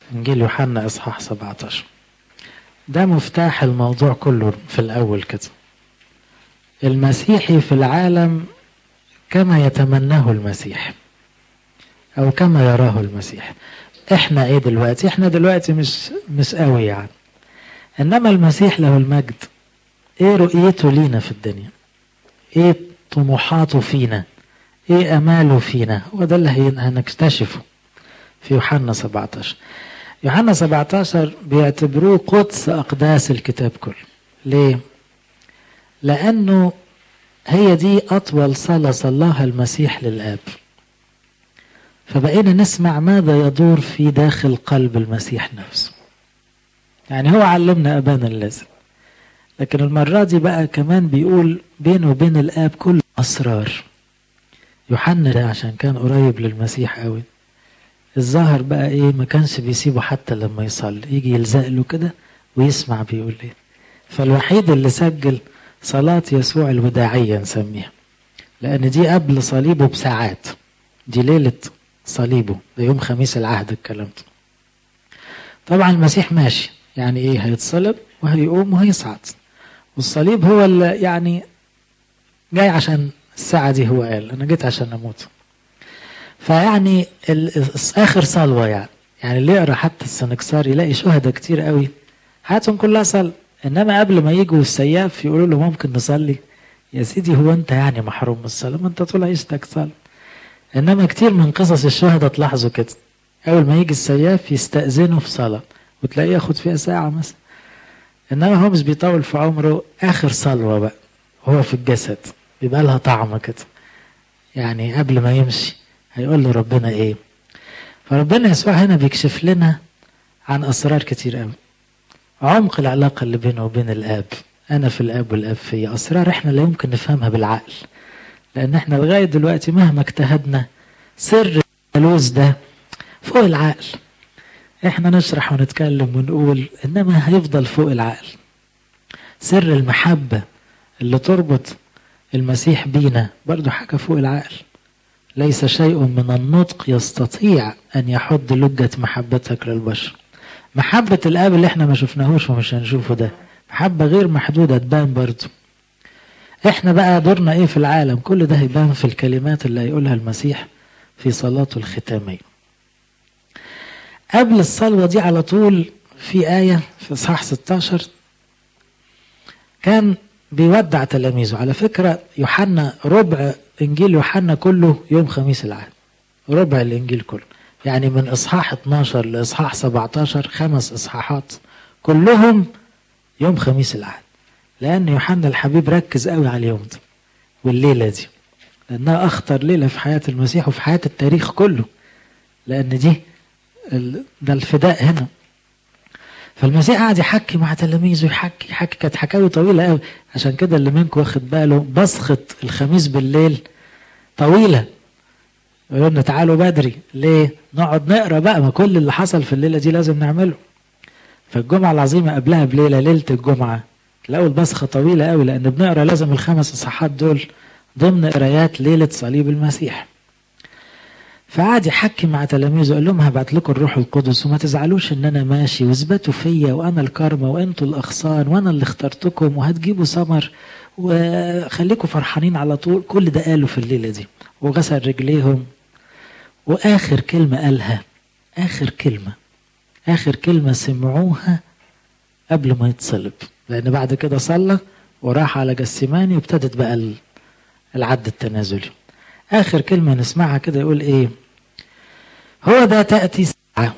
إنجيل يوحنا إصحاح 17 ده مفتاح الموضوع كله في الأول كده المسيحي في العالم كما يتمناه المسيح أو كما يراه المسيح احنا ايه دلوقتي احنا دلوقتي مش مش قوي يعني انما المسيح له المجد ايه رؤيته لينا في الدنيا ايه طموحاته فينا ايه اماله فينا هو ده اللي هنكتشفه في يوحنا 17 يوحنا 17 بيعتبروه قدس اقداس الكتاب كله ليه لانه هي دي اطول صلاه صلاها المسيح للاب فبقينا نسمع ماذا يدور في داخل قلب المسيح نفسه يعني هو علمنا أبانا الذي لكن المرة دي بقى كمان بيقول بينه وبين الآب كل أسرار يوحنا ده عشان كان قريب للمسيح قوي الظاهر بقى ايه ما كانش بيسيبه حتى لما يصلي يجي يلزق له كده ويسمع بيقول ايه فالوحيد اللي سجل صلاة يسوع الوداعية نسميها لأن دي قبل صليبه بساعات دي ليلة صليبه ده يوم خميس العهد الكلام ده طبعا المسيح ماشي يعني ايه هيتصلب وهيقوم وهيصعد والصليب هو اللي يعني جاي عشان الساعة دي هو قال أنا جيت عشان أموت فيعني آخر صلوة يعني يعني اللي يقرا حتى السنكسار يلاقي شهداء كتير قوي حياتهم كلها صلاة إنما قبل ما يجوا السياف يقولوا له ممكن نصلي يا سيدي هو أنت يعني محروم من الصلاة ما أنت طول عيشتك صلاة انما كتير من قصص الشهداء تلاحظوا كده اول ما يجي السياف يستأذنوا في صلاة وتلاقيه ياخد فيها ساعة مثلا انما هو مش بيطول في عمره اخر صلوة بقى هو في الجسد بيبقى لها طعم كده يعني قبل ما يمشي هيقول له ربنا ايه فربنا يسوع هنا بيكشف لنا عن اسرار كتير قوي عمق العلاقة اللي بينه وبين الاب انا في الاب والاب فيا اسرار احنا لا يمكن نفهمها بالعقل لان احنا لغايه دلوقتي مهما اجتهدنا سر الثالوث ده فوق العقل احنا نشرح ونتكلم ونقول انما هيفضل فوق العقل سر المحبه اللي تربط المسيح بينا برضو حاجه فوق العقل ليس شيء من النطق يستطيع ان يحد لجه محبتك للبشر محبه الاب اللي احنا ما شفناهوش ومش هنشوفه ده محبه غير محدوده تبان برضو احنا بقى دورنا ايه في العالم كل ده هيبان في الكلمات اللي هيقولها المسيح في صلاته الختامية قبل الصلوة دي على طول في آية في إصحاح 16 كان بيودع تلاميذه على فكرة يوحنا ربع إنجيل يوحنا كله يوم خميس العهد ربع الإنجيل كله يعني من إصحاح 12 لإصحاح 17 خمس إصحاحات كلهم يوم خميس العهد لأن يوحنا الحبيب ركز قوي على اليوم ده والليلة دي لأنها أخطر ليلة في حياة المسيح وفي حياة التاريخ كله لأن دي ده الفداء هنا فالمسيح قعد يحكي مع تلاميذه يحكي يحكي كانت حكاوي طويلة قوي عشان كده اللي منكم واخد باله بصخة الخميس بالليل طويلة يقولوا لنا تعالوا بدري ليه؟ نقعد نقرا بقى ما كل اللي حصل في الليلة دي لازم نعمله فالجمعة العظيمة قبلها بليلة ليلة الجمعة تلاقوا البصخة طويلة قوي لأن بنقرا لازم الخمس إصحاحات دول ضمن قرايات ليلة صليب المسيح. فقعد يحكي مع تلاميذه قال لهم هبعت لكم الروح القدس وما تزعلوش ان انا ماشي واثبتوا فيا وانا الكرمة وانتوا الاغصان وانا اللي اخترتكم وهتجيبوا ثمر وخليكم فرحانين على طول كل ده قاله في الليلة دي وغسل رجليهم واخر كلمة قالها اخر كلمة اخر كلمة سمعوها قبل ما يتصلب لأن بعد كده صلى وراح على جسماني وابتدت بقى العد التنازلي آخر كلمة نسمعها كده يقول إيه هو ده تأتي ساعة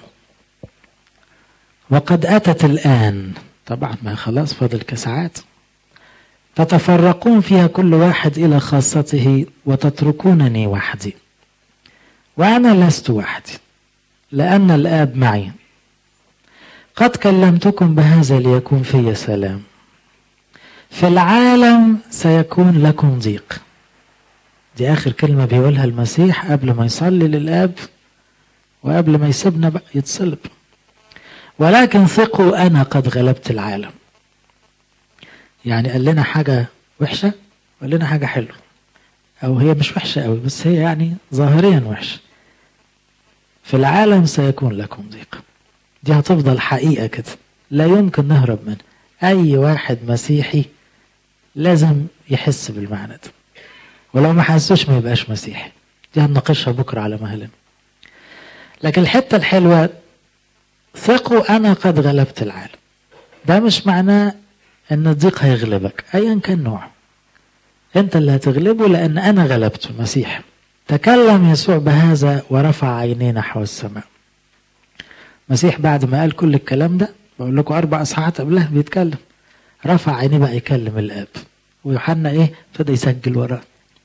وقد أتت الآن طبعا ما خلاص فاضل كساعات تتفرقون فيها كل واحد إلى خاصته وتتركونني وحدي وأنا لست وحدي لأن الآب معي قد كلمتكم بهذا ليكون في سلام في العالم سيكون لكم ضيق دي آخر كلمة بيقولها المسيح قبل ما يصلي للآب وقبل ما يسيبنا بقى يتصلب ولكن ثقوا أنا قد غلبت العالم يعني قال لنا حاجة وحشة وقال لنا حاجة حلوة أو هي مش وحشة قوي بس هي يعني ظاهريا وحشة في العالم سيكون لكم ضيق دي هتفضل حقيقة كده لا يمكن نهرب منها أي واحد مسيحي لازم يحس بالمعنى ده ولو ما حسوش ما يبقاش مسيحي دي هنناقشها بكرة على مهلنا لكن الحتة الحلوة ثقوا أنا قد غلبت العالم ده مش معناه أن الضيق هيغلبك أيا كان نوعه أنت اللي هتغلبه لأن أنا غلبته المسيح تكلم يسوع بهذا ورفع عينيه نحو السماء المسيح بعد ما قال كل الكلام ده بقول لكم أربع إصحاحات قبلها بيتكلم رفع عينيه بقى يكلم الآب ويوحنا إيه ابتدى يسجل وراه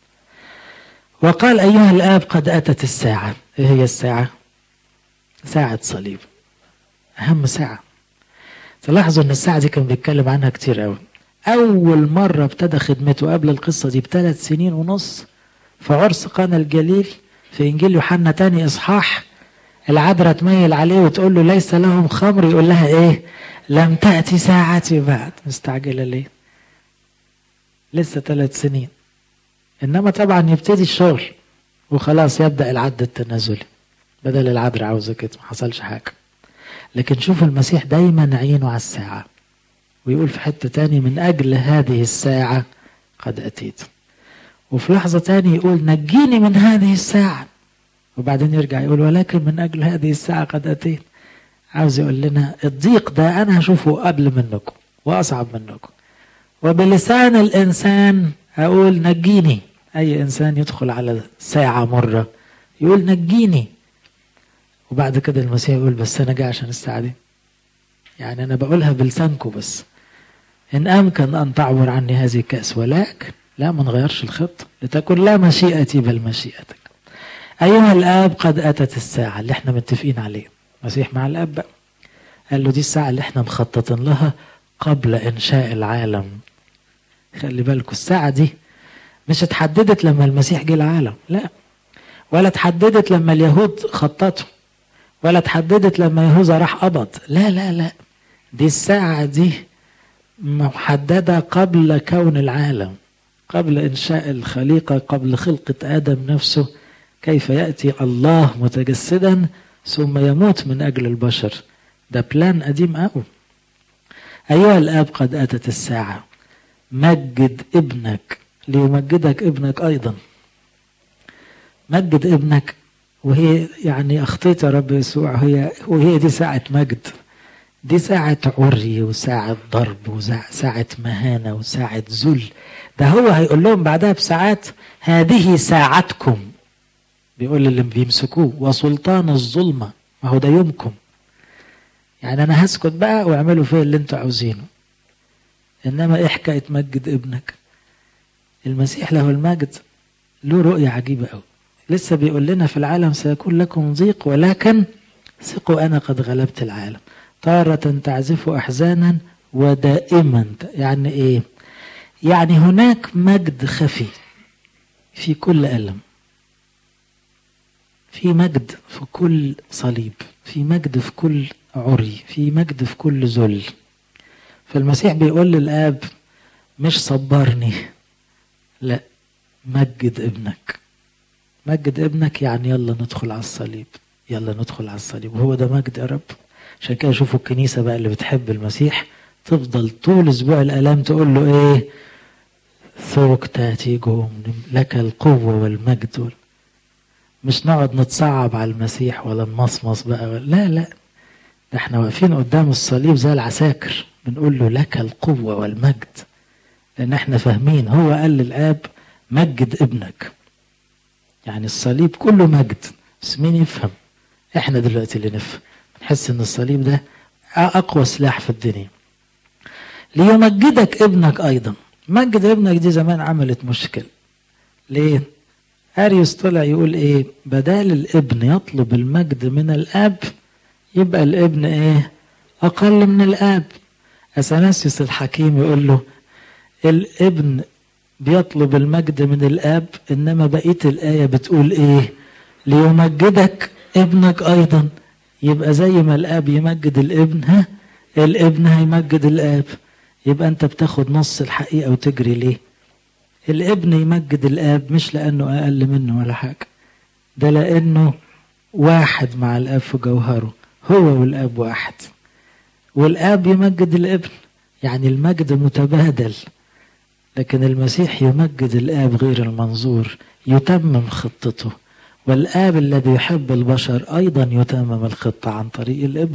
وقال أيها الآب قد أتت الساعة إيه هي الساعة؟ ساعة صليب أهم ساعة تلاحظوا أن الساعة دي كان بيتكلم عنها كتير قوي أول مرة ابتدى خدمته قبل القصة دي بثلاث سنين ونص في عرس قانا الجليل في إنجيل يوحنا تاني إصحاح العذراء تميل عليه وتقول له ليس لهم خمر يقول لها إيه لم تأتي ساعتي بعد مستعجلة ليه لسه ثلاث سنين إنما طبعا يبتدي الشغل وخلاص يبدأ العد التنازلي بدل العذراء عاوزة كده ما حصلش حاجة لكن شوف المسيح دايما عينه على الساعة ويقول في حتة تاني من أجل هذه الساعة قد أتيت وفي لحظة تاني يقول نجيني من هذه الساعة وبعدين يرجع يقول ولكن من أجل هذه الساعة قد أتيت عاوز يقول لنا الضيق ده أنا هشوفه قبل منكم وأصعب منكم وبلسان الإنسان أقول نجيني أي إنسان يدخل على ساعة مرة يقول نجيني وبعد كده المسيح يقول بس أنا جاي عشان الساعة دي يعني أنا بقولها بلسانكم بس إن أمكن أن تعبر عني هذه الكأس ولكن لا ما نغيرش الخطة لتكن لا مشيئتي بل مشيئتك أيها الآب قد أتت الساعة اللي احنا متفقين عليه مسيح مع الآب بقى قال له دي الساعة اللي احنا مخططين لها قبل إنشاء العالم خلي بالكم الساعة دي مش اتحددت لما المسيح جه العالم لا ولا اتحددت لما اليهود خططوا ولا اتحددت لما يهوذا راح قبض لا لا لا دي الساعة دي محددة قبل كون العالم قبل إنشاء الخليقة قبل خلقة آدم نفسه كيف يأتي الله متجسدا ثم يموت من أجل البشر ده بلان قديم قوي أيها الآب قد أتت الساعة مجد ابنك ليمجدك ابنك أيضا مجد ابنك وهي يعني أخطيت يا رب يسوع هي وهي دي ساعة مجد دي ساعة عري وساعة ضرب وساعة مهانة وساعة ذل ده هو هيقول لهم بعدها بساعات هذه ساعتكم بيقول اللي بيمسكوه وسلطان الظلمة ما هو ده يومكم يعني أنا هسكت بقى واعملوا فيا اللي انتوا عاوزينه إنما إيه حكاية مجد ابنك المسيح له المجد له رؤية عجيبة أوي لسه بيقول لنا في العالم سيكون لكم ضيق ولكن ثقوا أنا قد غلبت العالم تارة تعزف أحزانا ودائما يعني إيه يعني هناك مجد خفي في كل ألم في مجد في كل صليب في مجد في كل عري في مجد في كل ذل فالمسيح بيقول للآب مش صبرني لا مجد ابنك مجد ابنك يعني يلا ندخل على الصليب يلا ندخل على الصليب وهو ده مجد يا رب عشان كده شوفوا الكنيسة بقى اللي بتحب المسيح تفضل طول اسبوع الالام تقول له ايه ثوك تاتيكم لك القوة والمجد مش نقعد نتصعب على المسيح ولا نمصمص بقى لا لا ده احنا واقفين قدام الصليب زي العساكر بنقول له لك القوة والمجد لان احنا فاهمين هو قال للاب مجد ابنك يعني الصليب كله مجد بس مين يفهم احنا دلوقتي اللي نفهم نحس ان الصليب ده اقوى سلاح في الدنيا ليمجدك ابنك ايضا مجد ابنك دي زمان عملت مشكل ليه اريوس طلع يقول ايه بدال الابن يطلب المجد من الاب يبقى الابن ايه اقل من الاب اثناسيوس الحكيم يقول له الابن بيطلب المجد من الاب انما بقيه الايه بتقول ايه ليمجدك ابنك ايضا يبقى زي ما الاب يمجد الابن ها الابن هيمجد الاب يبقى انت بتاخد نص الحقيقه وتجري ليه الابن يمجد الاب مش لانه اقل منه ولا حاجه ده لانه واحد مع الاب في جوهره هو والاب واحد والاب يمجد الابن يعني المجد متبادل لكن المسيح يمجد الاب غير المنظور يتمم خطته والاب الذي يحب البشر ايضا يتمم الخطه عن طريق الابن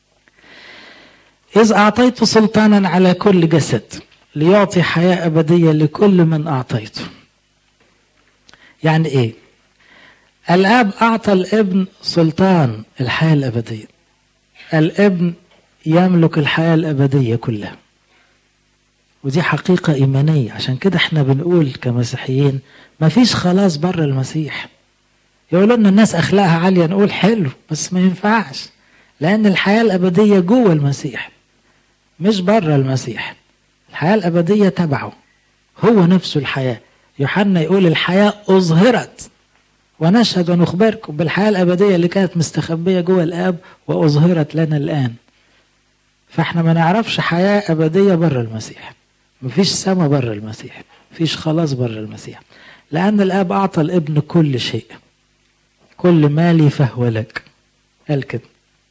اذ اعطيت سلطانا على كل جسد ليعطي حياه ابديه لكل من اعطيته يعني ايه الاب اعطى الابن سلطان الحياه الابديه الابن يملك الحياه الابديه كلها ودي حقيقة إيمانية عشان كده احنا بنقول كمسيحيين مفيش خلاص بره المسيح يقولوا لنا الناس أخلاقها عالية نقول حلو بس ما ينفعش لأن الحياة الأبدية جوه المسيح مش بره المسيح الحياة الأبدية تبعه هو نفسه الحياة يوحنا يقول الحياة أظهرت ونشهد ونخبركم بالحياة الأبدية اللي كانت مستخبية جوه الآب وأظهرت لنا الآن فاحنا ما نعرفش حياة أبدية بره المسيح مفيش سما بره المسيح مفيش خلاص بره المسيح لأن الآب أعطى الابن كل شيء كل مالي فهو لك قال كده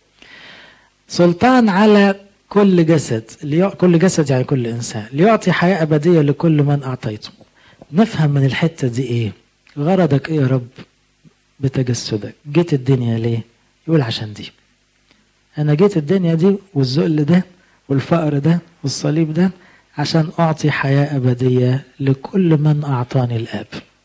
سلطان على كل جسد ليع... كل جسد يعني كل إنسان ليعطي حياة أبدية لكل من أعطيته نفهم من الحتة دي إيه غرضك إيه يا رب بتجسدك جيت الدنيا ليه يقول عشان دي أنا جيت الدنيا دي والذل ده والفقر ده والصليب ده عشان أعطي حياة أبدية لكل من أعطاني الآب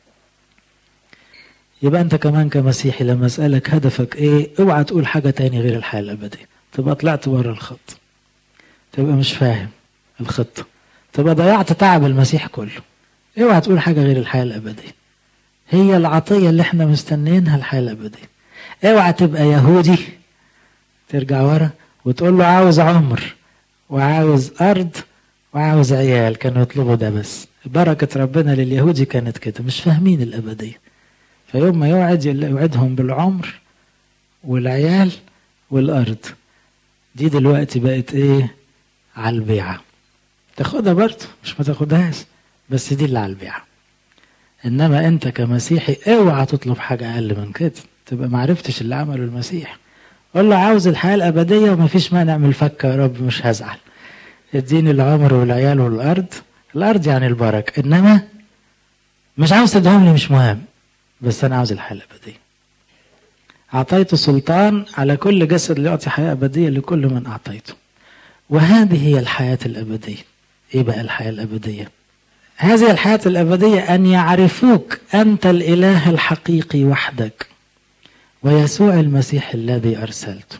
يبقى أنت كمان كمسيحي لما أسألك هدفك إيه اوعى تقول حاجة تاني غير الحياة الأبدية تبقى طلعت بره الخط تبقى مش فاهم الخطة تبقى ضيعت تعب المسيح كله اوعى تقول حاجة غير الحياة الأبدية هي العطية اللي احنا مستنيينها الحياة الأبدية اوعى تبقى يهودي ترجع ورا وتقول له عاوز عمر وعاوز أرض وعاوز عيال كانوا يطلبوا ده بس بركة ربنا لليهودي كانت كده مش فاهمين الأبدية فيوم ما يوعد يوعدهم بالعمر والعيال والأرض دي دلوقتي بقت إيه على البيعة تاخدها برضه مش ما تاخدهاش بس دي اللي على البيعة إنما أنت كمسيحي اوعى تطلب حاجة أقل من كده تبقى معرفتش اللي عمله المسيح قول له عاوز الحياة الأبدية ومفيش مانع من الفكة يا رب مش هزعل اديني العمر والعيال والارض الارض يعني البركه انما مش عاوز تدهم لي مش مهم بس انا عاوز الحياه الابديه اعطيت سلطان على كل جسد ليعطي حياه ابديه لكل من اعطيته وهذه هي الحياه الابديه ايه بقى الحياه الابديه هذه الحياه الابديه ان يعرفوك انت الاله الحقيقي وحدك ويسوع المسيح الذي ارسلته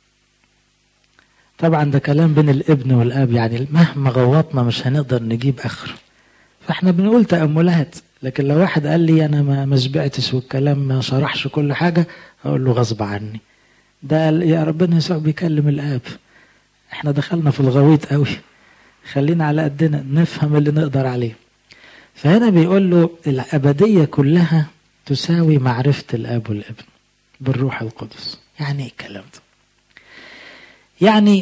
طبعا ده كلام بين الابن والاب يعني مهما غوطنا مش هنقدر نجيب اخر فاحنا بنقول تاملات لكن لو واحد قال لي انا ما ما شبعتش والكلام ما شرحش كل حاجه اقول له غصب عني ده يا ربنا يسوع بيكلم الاب احنا دخلنا في الغويط قوي خلينا على قدنا نفهم اللي نقدر عليه فهنا بيقول له الابديه كلها تساوي معرفه الاب والابن بالروح القدس يعني ايه الكلام ده يعني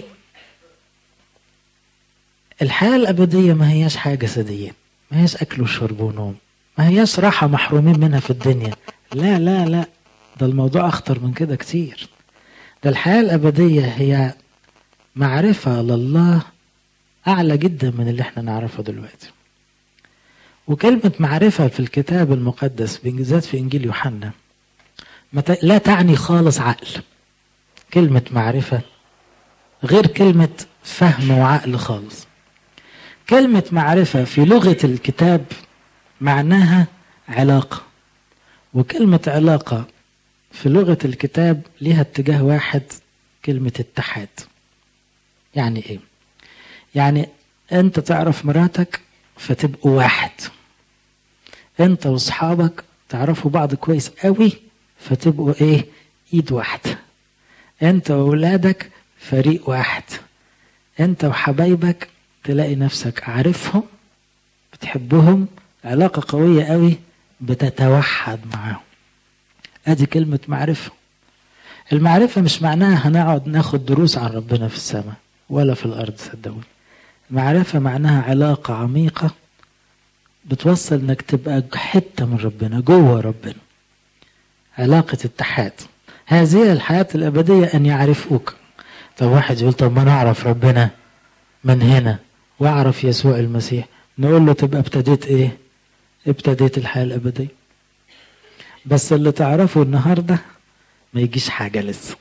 الحياة الأبدية ما هياش حاجة جسدية ما هياش أكل وشرب ونوم ما هياش راحة محرومين منها في الدنيا لا لا لا ده الموضوع أخطر من كده كتير ده الحياة الأبدية هي معرفة لله أعلى جدا من اللي احنا نعرفه دلوقتي وكلمة معرفة في الكتاب المقدس بالذات في إنجيل يوحنا لا تعني خالص عقل كلمة معرفة غير كلمة فهم وعقل خالص كلمة معرفة في لغة الكتاب معناها علاقة وكلمة علاقة في لغة الكتاب ليها اتجاه واحد كلمة اتحاد يعني ايه يعني انت تعرف مراتك فتبقوا واحد انت واصحابك تعرفوا بعض كويس قوي فتبقوا ايه ايد واحدة انت واولادك فريق واحد انت وحبايبك تلاقي نفسك عارفهم بتحبهم علاقة قوية قوي بتتوحد معاهم ادي كلمة معرفة المعرفة مش معناها هنقعد ناخد دروس عن ربنا في السماء ولا في الارض صدقوني المعرفة معناها علاقة عميقة بتوصل انك تبقى حتة من ربنا جوه ربنا علاقة اتحاد هذه الحياة الأبدية أن يعرفوك طب واحد يقول طب ما نعرف ربنا من هنا واعرف يسوع المسيح نقول له تبقى ابتديت ايه ابتديت الحياة الأبدية بس اللي تعرفه النهاردة ما يجيش حاجة لسه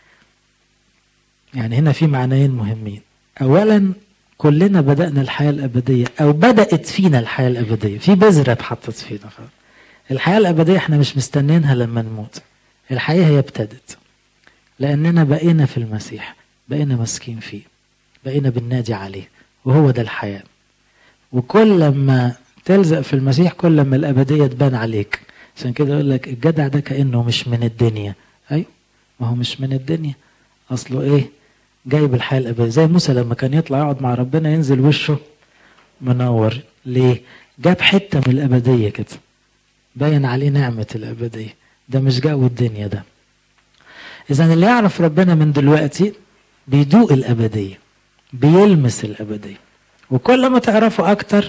يعني هنا في معنيين مهمين أولا كلنا بدأنا الحياة الأبدية أو بدأت فينا الحياة الأبدية في بذرة اتحطت فينا خلاص الحياة الأبدية احنا مش مستنينها لما نموت الحياة هي ابتدت لأننا بقينا في المسيح بقينا ماسكين فيه بقينا بننادي عليه وهو ده الحياة وكل ما تلزق في المسيح كل ما الأبدية تبان عليك عشان كده يقول لك الجدع ده كأنه مش من الدنيا أيوه ما هو مش من الدنيا أصله إيه جايب الحياة الأبدية زي موسى لما كان يطلع يقعد مع ربنا ينزل وشه منور ليه جاب حتة من الأبدية كده باين عليه نعمة الأبدية ده مش جو الدنيا ده إذا اللي يعرف ربنا من دلوقتي بيدوق الأبدية بيلمس الأبدية وكل ما تعرفه أكتر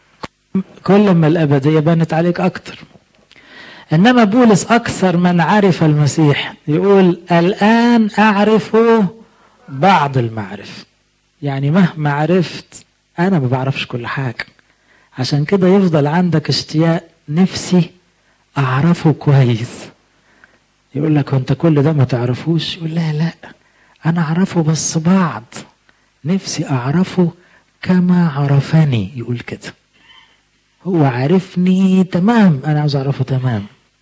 كل ما الأبدية بانت عليك أكتر إنما بولس أكثر من عرف المسيح يقول الآن أعرف بعض المعرفة يعني مهما عرفت أنا ما بعرفش كل حاجة عشان كده يفضل عندك اشتياق نفسي أعرفه كويس يقول لك أنت كل ده ما تعرفوش يقول لا لا أنا أعرفه بس بعض نفسي أعرفه كما عرفني يقول كده هو عارفني تمام أنا عاوز أعرفه تمام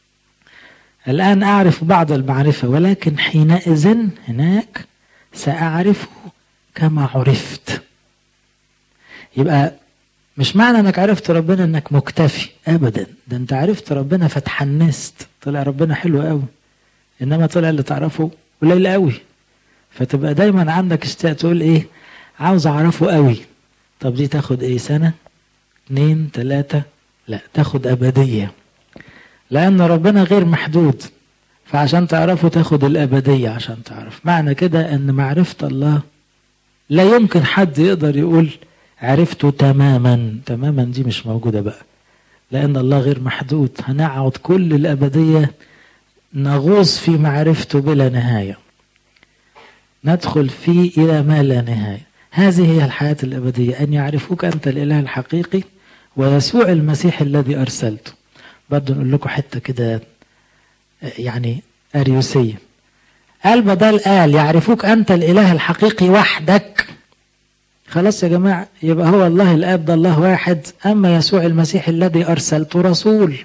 الآن أعرف بعض المعرفة ولكن حينئذ هناك سأعرفه كما عرفت يبقى مش معنى انك عرفت ربنا انك مكتفي ابدا ده انت عرفت ربنا فتحنست طلع ربنا حلو قوي انما طلع اللي تعرفه قليل قوي فتبقى دايما عندك اشتياق تقول ايه عاوز اعرفه قوي طب دي تاخد ايه سنة اتنين تلاتة لا تاخد ابدية لان ربنا غير محدود فعشان تعرفه تاخد الابدية عشان تعرف معنى كده ان معرفة الله لا يمكن حد يقدر يقول عرفته تماما تماما دي مش موجودة بقى لأن الله غير محدود هنقعد كل الأبدية نغوص في معرفته بلا نهاية ندخل فيه إلى ما لا نهاية هذه هي الحياة الأبدية أن يعرفوك أنت الإله الحقيقي ويسوع المسيح الذي أرسلته برضه نقول لكم حتة كده يعني أريوسية قال بدل قال يعرفوك أنت الإله الحقيقي وحدك خلاص يا جماعة يبقى هو الله الآب ده الله واحد أما يسوع المسيح الذي أرسلته رسول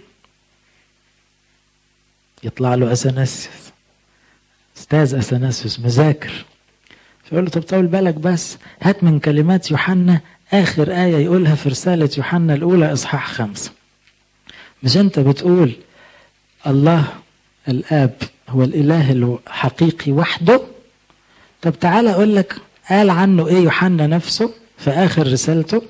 يطلع له أثناسيوس أستاذ أثناسيوس مذاكر فيقول له طب طول بالك بس هات من كلمات يوحنا آخر آية يقولها في رسالة يوحنا الأولى إصحاح خمسة مش أنت بتقول الله الآب هو الإله الحقيقي وحده طب تعالى أقول لك قال عنه ايه يوحنا نفسه في اخر رسالته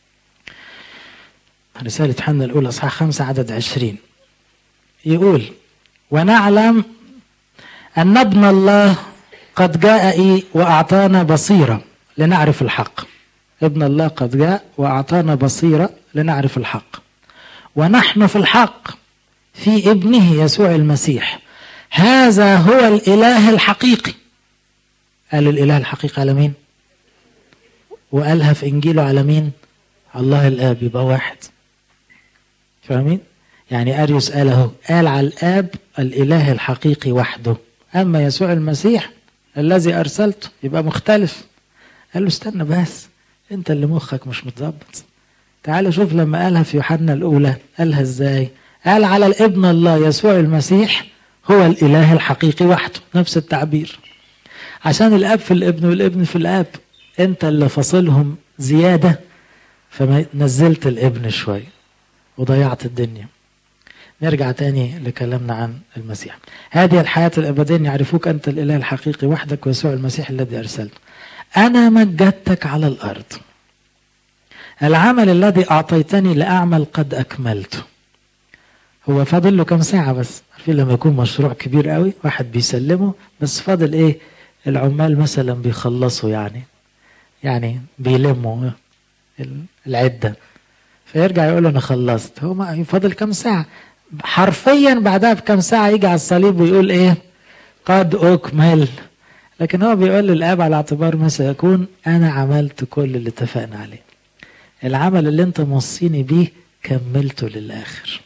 رسالة يوحنا الأولى أصحاح خمسة عدد عشرين يقول ونعلم أن ابن الله قد جاء وأعطانا بصيرة لنعرف الحق ابن الله قد جاء وأعطانا بصيرة لنعرف الحق ونحن في الحق في ابنه يسوع المسيح هذا هو الإله الحقيقي قال الإله الحقيقي على مين وقالها في إنجيله على مين الله الآب يبقى واحد فاهمين يعني أريوس قال اهو قال على الآب الإله الحقيقي وحده أما يسوع المسيح الذي أرسلته يبقى مختلف قال له استنى بس أنت اللي مخك مش متظبط تعال شوف لما قالها في يوحنا الأولى قالها إزاي قال على الابن الله يسوع المسيح هو الإله الحقيقي وحده نفس التعبير عشان الاب في الابن والابن في الاب انت اللي فاصلهم زياده فنزلت الابن شويه وضيعت الدنيا نرجع تاني لكلامنا عن المسيح هذه الحياة الأبدية يعرفوك أنت الإله الحقيقي وحدك ويسوع المسيح الذي أرسلته أنا مجدتك على الأرض العمل الذي أعطيتني لأعمل قد أكملته هو فاضل له كم ساعة بس عارفين لما يكون مشروع كبير قوي واحد بيسلمه بس فاضل إيه العمال مثلا بيخلصوا يعني يعني بيلموا العدة فيرجع يقول انا خلصت هو فاضل كم ساعة حرفيا بعدها بكم ساعة يجي على الصليب ويقول ايه قد أكمل لكن هو بيقول للآب على اعتبار ما سيكون أنا عملت كل اللي اتفقنا عليه العمل اللي انت موصيني بيه كملته للآخر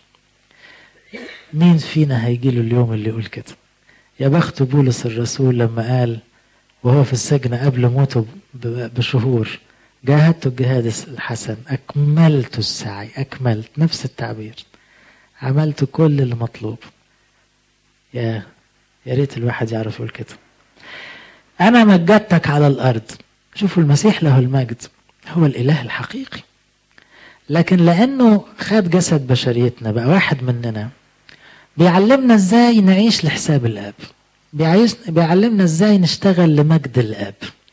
مين فينا هيجي له اليوم اللي يقول كده يا بخت بولس الرسول لما قال وهو في السجن قبل موته بشهور جاهدت الجهاد الحسن أكملت السعي أكملت نفس التعبير عملت كل اللي مطلوب يا يا ريت الواحد يعرف يقول كده أنا مجدتك على الأرض شوفوا المسيح له المجد هو الإله الحقيقي لكن لأنه خد جسد بشريتنا بقى واحد مننا بيعلمنا ازاي نعيش لحساب الاب بيعيش بيعلمنا ازاي نشتغل لمجد الاب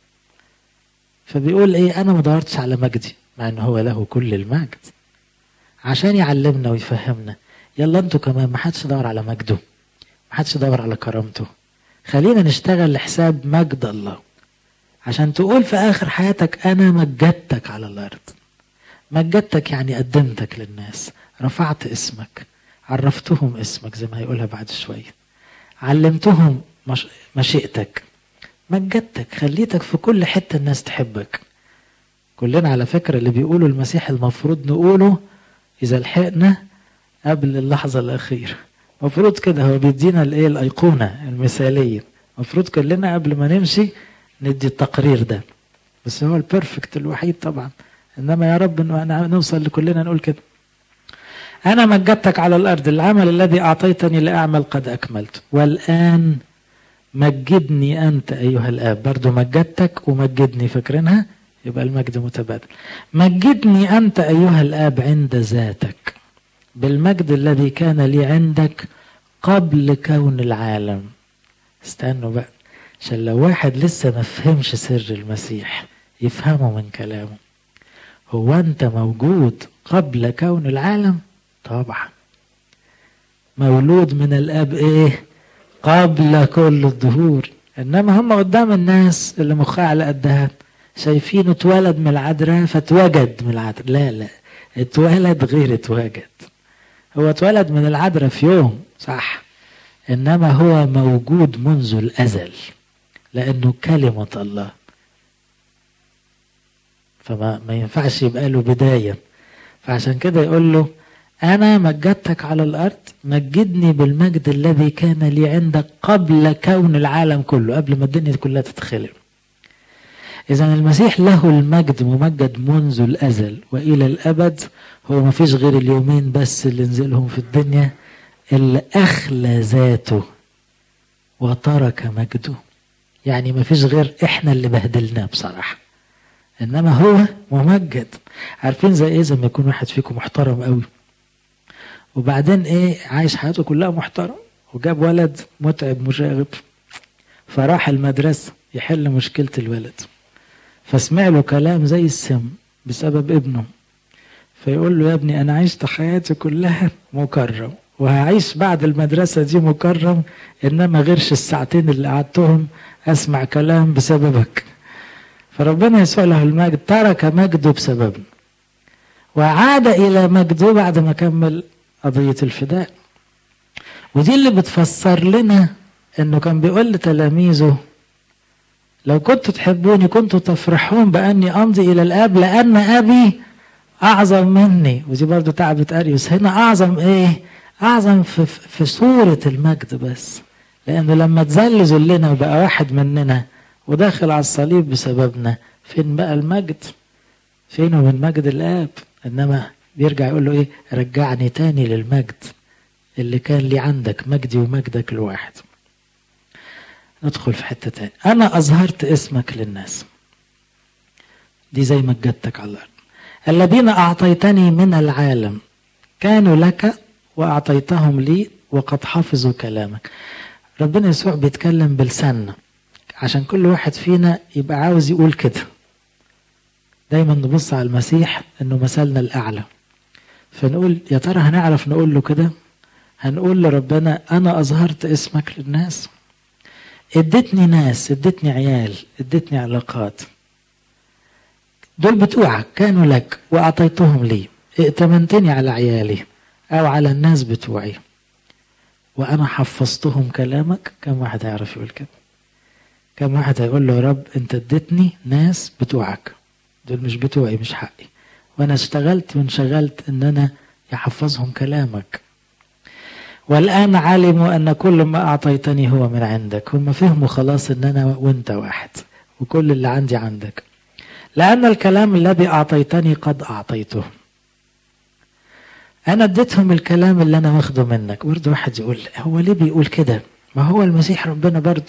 فبيقول ايه انا ما دورتش على مجدي مع ان هو له كل المجد عشان يعلمنا ويفهمنا يلا انتوا كمان ما حدش يدور على مجده ما حدش يدور على كرامته خلينا نشتغل لحساب مجد الله عشان تقول في اخر حياتك انا مجدتك على الارض مجدتك يعني قدمتك للناس رفعت اسمك عرفتهم اسمك زي ما هيقولها بعد شوية علمتهم مش... مشيئتك مجدتك خليتك في كل حتة الناس تحبك كلنا على فكرة اللي بيقولوا المسيح المفروض نقوله إذا لحقنا قبل اللحظة الأخيرة المفروض كده هو بيدينا الايه الأيقونة المثالية المفروض كلنا قبل ما نمشي ندي التقرير ده بس هو البرفكت الوحيد طبعا انما يا رب نوصل لكلنا نقول كده أنا مجدتك على الأرض العمل الذي أعطيتني لأعمل قد أكملت والآن مجدني أنت أيها الآب برضو مجدتك ومجدني فاكرينها يبقى المجد متبادل مجدني أنت أيها الآب عند ذاتك بالمجد الذي كان لي عندك قبل كون العالم استنوا بقى عشان لو واحد لسه ما فهمش سر المسيح يفهمه من كلامه هو أنت موجود قبل كون العالم طبعا مولود من الاب ايه قبل كل الظهور انما هم قدام الناس اللي مخها على قدها شايفينه اتولد من العذراء فاتوجد من العذراء لا لا اتولد غير اتوجد هو اتولد من العذراء في يوم صح انما هو موجود منذ الازل لانه كلمه الله فما ما ينفعش يبقى له بدايه فعشان كده يقول له أنا مجدتك على الأرض مجدني بالمجد الذي كان لي عندك قبل كون العالم كله قبل ما الدنيا كلها تتخلق إذا المسيح له المجد ممجد منذ الأزل وإلى الأبد هو ما فيش غير اليومين بس اللي نزلهم في الدنيا اللي أخلى ذاته وترك مجده يعني ما فيش غير إحنا اللي بهدلناه بصراحة إنما هو ممجد عارفين زي إيه زي ما يكون واحد فيكم محترم قوي وبعدين ايه عايش حياته كلها محترم وجاب ولد متعب مشاغب فراح المدرسة يحل مشكلة الولد فسمع له كلام زي السم بسبب ابنه فيقول له يا ابني انا عشت حياتي كلها مكرم وهعيش بعد المدرسة دي مكرم انما غيرش الساعتين اللي قعدتهم اسمع كلام بسببك فربنا يسوع له المجد ترك مجده بسببنا وعاد الى مجده بعد ما كمل قضية الفداء ودي اللي بتفسر لنا انه كان بيقول لتلاميذه لو كنتوا تحبوني كنتوا تفرحون باني امضي الى الاب لان ابي اعظم مني ودي برضو تعبت اريوس هنا اعظم ايه اعظم في, في صورة المجد بس لانه لما اتذل ذلنا وبقى واحد مننا وداخل على الصليب بسببنا فين بقى المجد فين من مجد الاب انما بيرجع يقول له ايه رجعني تاني للمجد اللي كان لي عندك مجدي ومجدك الواحد ندخل في حتة تاني أنا أظهرت اسمك للناس دي زي مجدتك على الأرض الذين أعطيتني من العالم كانوا لك وأعطيتهم لي وقد حفظوا كلامك ربنا يسوع بيتكلم بلساننا عشان كل واحد فينا يبقى عاوز يقول كده دايما نبص على المسيح انه مثلنا الاعلى فنقول يا ترى هنعرف نقول له كده هنقول لربنا انا اظهرت اسمك للناس اديتني ناس اديتني عيال اديتني علاقات دول بتوعك كانوا لك واعطيتهم لي ائتمنتني على عيالي او على الناس بتوعي وأنا حفظتهم كلامك كم واحد هيعرف يقول كده كم واحد هيقول له يا رب أنت اديتني ناس بتوعك دول مش بتوعي مش حقي وأنا اشتغلت وانشغلت إن أنا يحفظهم كلامك والآن علموا أن كل ما أعطيتني هو من عندك هم فهموا خلاص أن أنا وأنت واحد وكل اللي عندي عندك لأن الكلام الذي أعطيتني قد أعطيته أنا اديتهم الكلام اللي أنا واخده منك برضه واحد يقول هو ليه بيقول كده ما هو المسيح ربنا برضه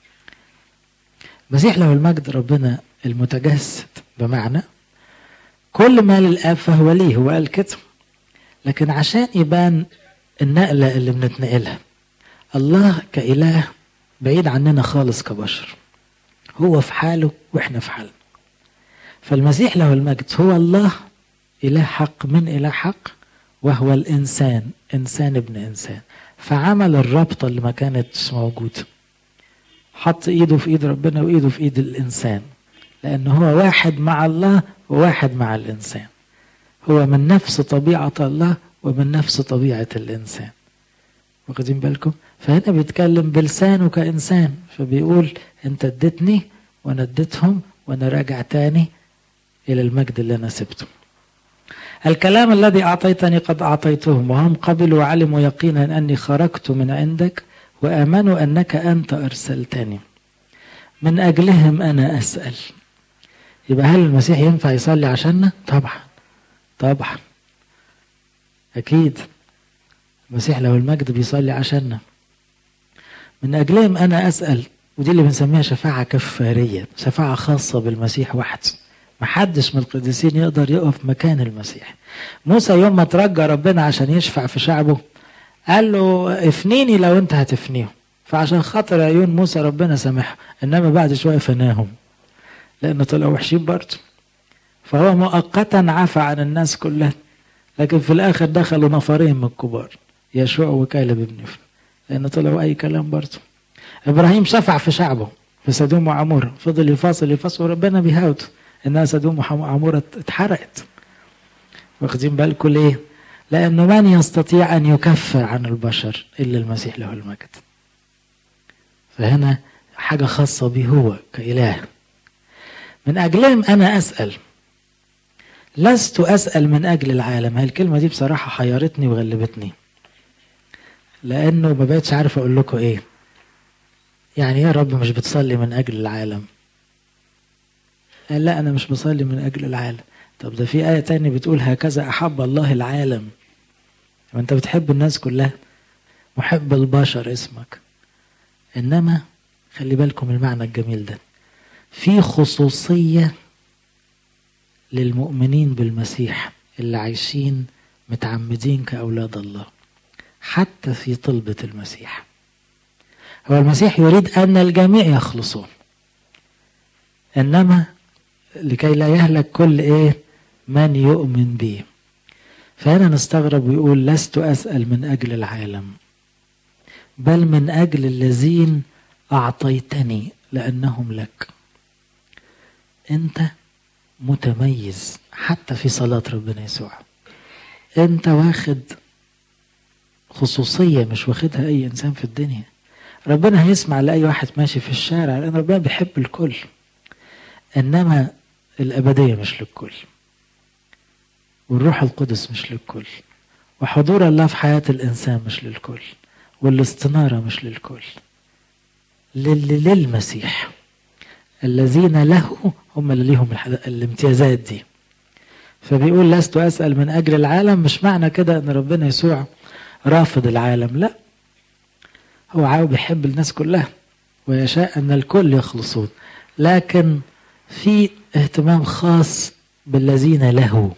المسيح له المجد ربنا المتجسد بمعنى كل ما للآب فهو ليه هو قال كده لكن عشان يبان النقلة اللي بنتنقلها الله كإله بعيد عننا خالص كبشر هو في حاله واحنا في حالنا فالمسيح له المجد هو الله إله حق من إله حق وهو الإنسان إنسان ابن إنسان فعمل الرابطة اللي ما كانتش موجودة حط إيده في إيد ربنا وإيده في إيد الإنسان لأن هو واحد مع الله وواحد مع الإنسان هو من نفس طبيعة الله ومن نفس طبيعة الإنسان واخدين بالكم فهنا بيتكلم بلسانه كإنسان فبيقول أنت اديتني وأنا اديتهم وأنا راجع تاني إلى المجد اللي أنا سبته الكلام الذي أعطيتني قد أعطيتهم وهم قبلوا وعلموا يقينا أني خرجت من عندك وآمنوا أنك أنت أرسلتني من أجلهم أنا أسأل يبقى هل المسيح ينفع يصلي عشاننا؟ طبعا طبعا أكيد المسيح له المجد بيصلي عشاننا من أجلهم أنا أسأل ودي اللي بنسميها شفاعة كفارية شفاعة خاصة بالمسيح وحده محدش من القديسين يقدر يقف مكان المسيح موسى يوم ما ترجى ربنا عشان يشفع في شعبه قال له افنيني لو انت هتفنيهم فعشان خاطر عيون موسى ربنا سامحهم انما بعد شويه فناهم لان طلعوا وحشين برضه فهو مؤقتا عفى عن الناس كلها لكن في الاخر دخلوا نفرين من الكبار يشوع وكالب بن يفن لان طلعوا اي كلام برضه ابراهيم شفع في شعبه في سدوم وعمورة فضل يفاصل يفاصل وربنا بيهاوته انها سدوم وعمورة اتحرقت واخدين بالكم ليه؟ لانه من يستطيع ان يكفر عن البشر الا المسيح له المجد فهنا حاجة خاصة به هو كإله من أجلهم أنا أسأل لست أسأل من أجل العالم هاي الكلمة دي بصراحة حيرتني وغلبتني لأنه ما بقتش عارف أقول لكم إيه يعني يا رب مش بتصلي من أجل العالم قال لا أنا مش بصلي من أجل العالم طب ده في آية تانية بتقول هكذا أحب الله العالم وأنت بتحب الناس كلها محب البشر اسمك إنما خلي بالكم المعنى الجميل ده في خصوصية للمؤمنين بالمسيح اللي عايشين متعمدين كأولاد الله حتى في طلبة المسيح هو المسيح يريد أن الجميع يخلصون إنما لكي لا يهلك كل إيه من يؤمن به فهنا نستغرب ويقول لست أسأل من أجل العالم بل من أجل الذين أعطيتني لأنهم لك أنت متميز حتى في صلاة ربنا يسوع أنت واخد خصوصية مش واخدها أي إنسان في الدنيا ربنا هيسمع لأي واحد ماشي في الشارع لأن ربنا بيحب الكل إنما الأبدية مش للكل والروح القدس مش للكل وحضور الله في حياة الإنسان مش للكل والاستنارة مش للكل لل للمسيح الذين له هم اللي ليهم الامتيازات دي فبيقول لست أسأل من أجل العالم مش معنى كده أن ربنا يسوع رافض العالم لا هو عاوز بيحب الناس كلها ويشاء أن الكل يخلصون لكن في اهتمام خاص بالذين له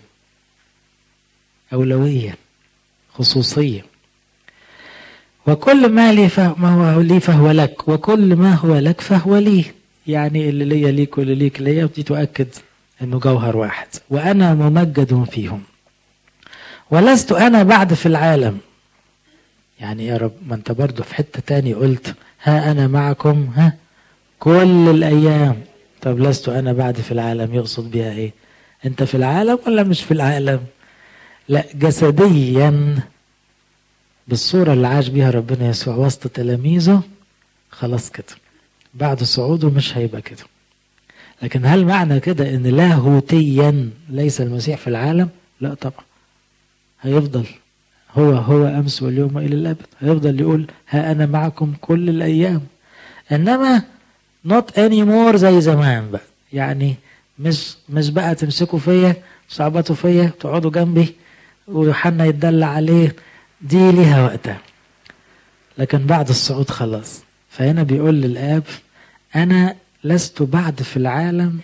أولوية خصوصية وكل ما لي فهو هو لي فهو لك وكل ما هو لك فهو لي يعني اللي ليا ليك واللي ليك ليا ودي تؤكد انه جوهر واحد وانا ممجد فيهم ولست انا بعد في العالم يعني يا رب ما انت برضه في حته تاني قلت ها انا معكم ها كل الايام طب لست انا بعد في العالم يقصد بها ايه انت في العالم ولا مش في العالم لا جسديا بالصورة اللي عاش بيها ربنا يسوع وسط تلاميذه خلاص كده بعد صعوده مش هيبقى كده لكن هل معنى كده ان لاهوتيا ليس المسيح في العالم لا طبعا هيفضل هو هو امس واليوم الى الابد هيفضل يقول ها انا معكم كل الايام انما not anymore زي زمان بقى يعني مش مش بقى تمسكوا فيا صعبتوا فيا تقعدوا جنبي ويوحنا يتدلع عليه دي ليها وقتها لكن بعد الصعود خلاص فهنا بيقول للآب أنا لست بعد في العالم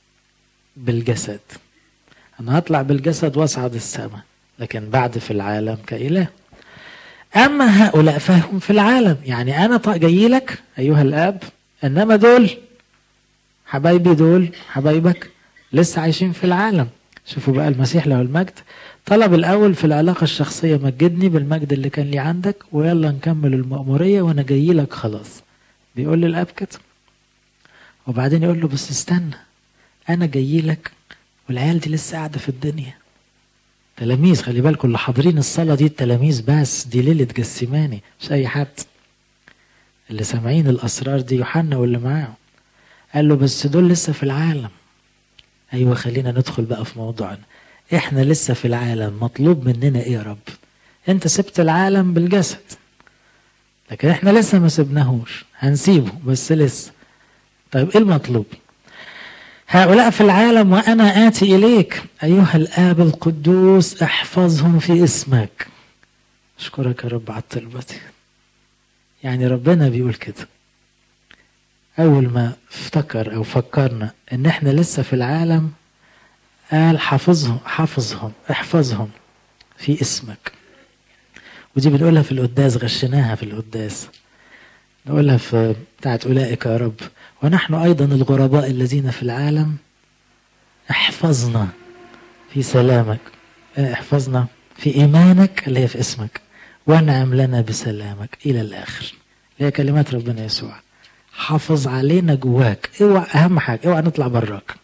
بالجسد أنا هطلع بالجسد وأصعد السماء لكن بعد في العالم كإله أما هؤلاء فهم في العالم يعني أنا جاي لك أيها الآب إنما دول حبايبي دول حبايبك لسه عايشين في العالم شوفوا بقى المسيح له المجد طلب الأول في العلاقة الشخصية مجدني بالمجد اللي كان لي عندك ويلا نكمل المأمورية وأنا جاي لك خلاص بيقول للأب كده وبعدين يقول له بس استنى أنا جاي لك والعيال دي لسه قاعدة في الدنيا تلاميذ خلي بالكم اللي حاضرين الصلاة دي التلاميذ بس دي ليلة جسماني مش أي حد اللي سامعين الأسرار دي يوحنا واللي معاه قال له بس دول لسه في العالم أيوة خلينا ندخل بقى في موضوعنا احنا لسه في العالم مطلوب مننا ايه يا رب انت سبت العالم بالجسد لكن احنا لسه ما سبناهوش هنسيبه بس لسه طيب ايه المطلوب هؤلاء في العالم وانا اتي اليك ايها الاب القدوس احفظهم في اسمك اشكرك يا رب على طلبتي يعني ربنا بيقول كده اول ما افتكر او فكرنا ان احنا لسه في العالم قال حافظهم حافظهم احفظهم في اسمك ودي بنقولها في القداس غشناها في القداس نقولها في بتاعت أولئك يا رب ونحن أيضا الغرباء الذين في العالم احفظنا في سلامك احفظنا في إيمانك اللي هي في اسمك وانعم لنا بسلامك إلى الآخر اللي هي كلمات ربنا يسوع حافظ علينا جواك اوعى أهم حاجة اوعى نطلع براك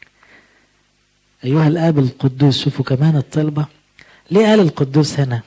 أيها الآب القدوس شوفوا كمان الطلبة ليه قال القدوس هنا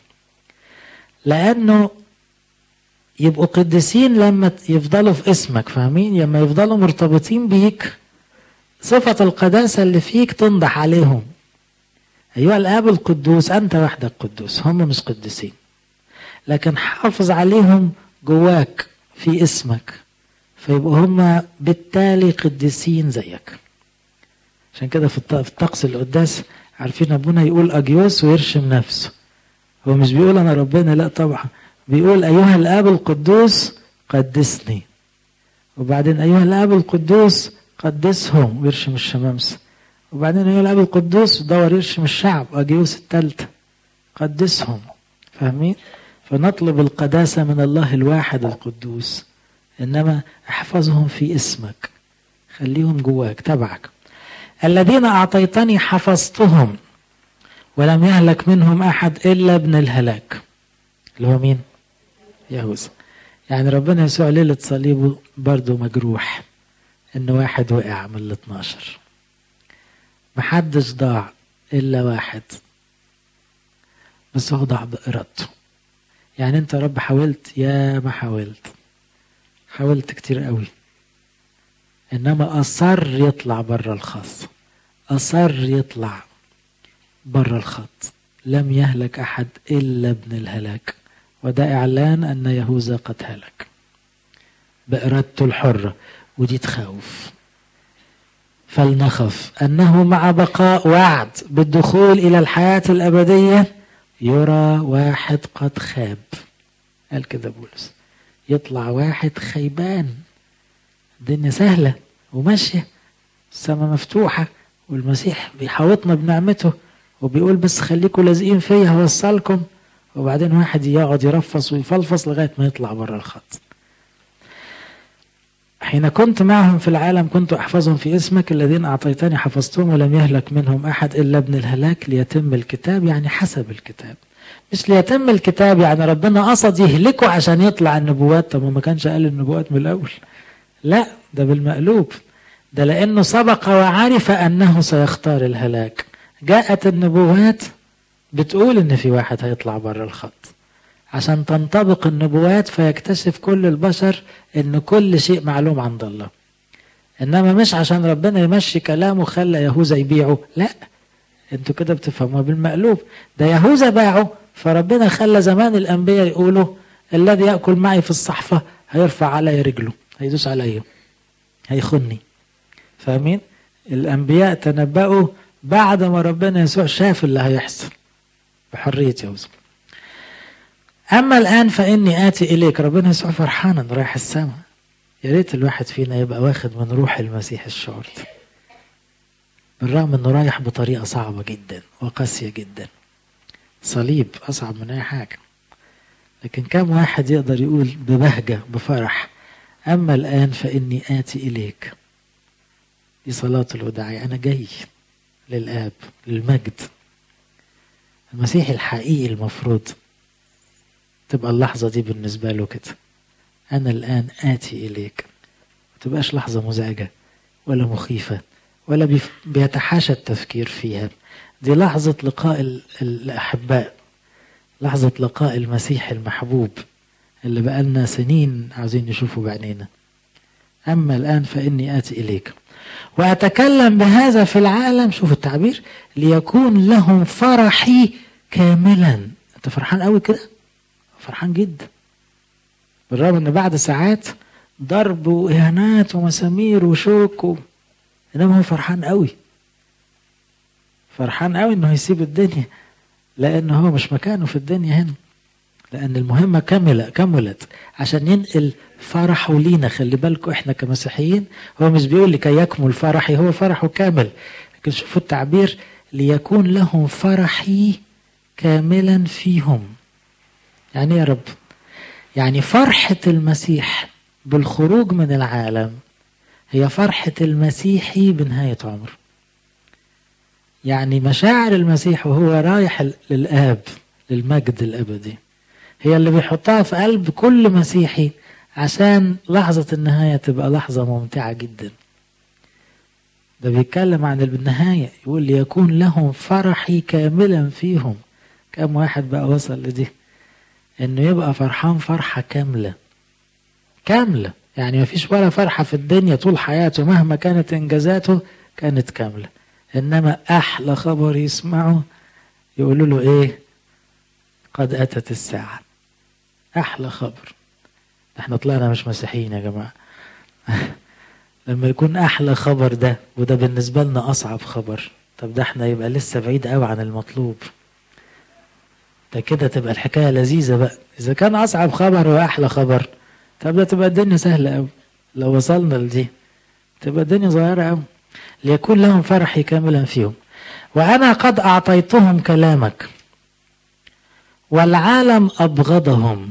لأنه يبقوا قديسين لما يفضلوا في اسمك فاهمين لما يفضلوا مرتبطين بيك صفة القداسة اللي فيك تنضح عليهم أيها الآب القدوس أنت وحدك قدوس هم مش قديسين لكن حافظ عليهم جواك في اسمك فيبقوا هم بالتالي قديسين زيك عشان كده في الطقس القداس عارفين ابونا يقول اجيوس ويرشم نفسه هو مش بيقول انا ربنا لا طبعا بيقول ايها الاب القدوس قدسني وبعدين ايها الاب القدوس قدسهم ويرشم الشمامسه وبعدين ايها الاب القدوس دور يرشم الشعب اجيوس الثالثه قدسهم فاهمين فنطلب القداسه من الله الواحد القدوس انما احفظهم في اسمك خليهم جواك تبعك الذين أعطيتني حفظتهم ولم يهلك منهم أحد إلا ابن الهلاك اللي هو مين؟ يهوذا يعني ربنا يسوع ليلة صليبه برضه مجروح إن واحد وقع من ال 12 محدش ضاع إلا واحد بس هو ضاع بإرادته يعني أنت يا رب حاولت يا ما حاولت حاولت كتير قوي إنما أصر يطلع بره الخاص أصر يطلع بره الخط لم يهلك أحد إلا ابن الهلاك وده إعلان أن يهوذا قد هلك بإرادته الحرة ودي تخوف فلنخف أنه مع بقاء وعد بالدخول إلى الحياة الأبدية يرى واحد قد خاب قال كده بولس يطلع واحد خيبان الدنيا سهلة وماشية السماء مفتوحة والمسيح بيحاوطنا بنعمته وبيقول بس خليكم لازقين فيا هوصلكم وبعدين واحد يقعد يرفص ويفلفص لغاية ما يطلع بره الخط حين كنت معهم في العالم كنت أحفظهم في اسمك الذين أعطيتني حفظتهم ولم يهلك منهم أحد إلا ابن الهلاك ليتم الكتاب يعني حسب الكتاب مش ليتم الكتاب يعني ربنا قصد يهلكه عشان يطلع النبوات طب ما كانش قال النبوات من الأول لا ده بالمقلوب ده لأنه سبق وعرف أنه سيختار الهلاك جاءت النبوات بتقول إن في واحد هيطلع بره الخط عشان تنطبق النبوات فيكتشف كل البشر ان كل شيء معلوم عند الله انما مش عشان ربنا يمشي كلامه خلى يهوذا يبيعه لا انتوا كده بتفهموها بالمقلوب ده يهوذا باعه فربنا خلى زمان الانبياء يقولوا الذي ياكل معي في الصحفه هيرفع علي رجله هيدوس عليا هيخني فاهمين الانبياء تنبأوا بعد ما ربنا يسوع شاف اللي هيحصل بحريه يهوذا اما الان فاني اتي اليك ربنا يسوع فرحان رايح السماء يا ريت الواحد فينا يبقى واخد من روح المسيح الشعور ده بالرغم انه رايح بطريقه صعبه جدا وقاسيه جدا صليب اصعب من اي حاجه لكن كم واحد يقدر يقول ببهجه بفرح اما الان فاني اتي اليك دي صلاه الوداعيه انا جاي للاب للمجد المسيح الحقيقي المفروض تبقى اللحظه دي بالنسبه له كده أنا الآن آتي إليك ما تبقاش لحظة مزعجة ولا مخيفة ولا بيتحاشى التفكير فيها دي لحظة لقاء الأحباء لحظة لقاء المسيح المحبوب اللي بقالنا سنين عاوزين نشوفه بعينينا أما الآن فإني آتي إليك وأتكلم بهذا في العالم شوف التعبير ليكون لهم فرحي كاملا أنت فرحان قوي كده فرحان جدا بالرغم ان بعد ساعات ضرب واهانات ومسامير وشوك و... انما هو فرحان قوي فرحان قوي انه يسيب الدنيا لان هو مش مكانه في الدنيا هنا لان المهمه كمل كملت عشان ينقل فرحه لينا خلي بالكم احنا كمسيحيين هو مش بيقول لكي يكمل فرحي هو فرحه كامل لكن شوفوا التعبير ليكون لهم فرحي كاملا فيهم يعني يا رب يعني فرحة المسيح بالخروج من العالم هي فرحة المسيحي بنهاية عمره يعني مشاعر المسيح وهو رايح للآب للمجد الأبدي هي اللي بيحطها في قلب كل مسيحي عشان لحظة النهاية تبقى لحظة ممتعة جدا ده بيتكلم عن النهاية يقول ليكون لهم فرحي كاملا فيهم كم واحد بقى وصل لدي انه يبقى فرحان فرحة كاملة كاملة يعني ما فيش ولا فرحة في الدنيا طول حياته مهما كانت انجازاته كانت كاملة انما احلى خبر يسمعه يقولوا له ايه قد اتت الساعة احلى خبر احنا طلعنا مش مسيحيين يا جماعة لما يكون احلى خبر ده وده بالنسبة لنا اصعب خبر طب ده احنا يبقى لسه بعيد قوي عن المطلوب ده كده تبقى الحكايه لذيذه بقى اذا كان اصعب خبر واحلى خبر طب ده تبقى الدنيا سهله قوي لو وصلنا لدي تبقى الدنيا صغيره قوي ليكون لهم فرحي كاملا فيهم وانا قد اعطيتهم كلامك والعالم ابغضهم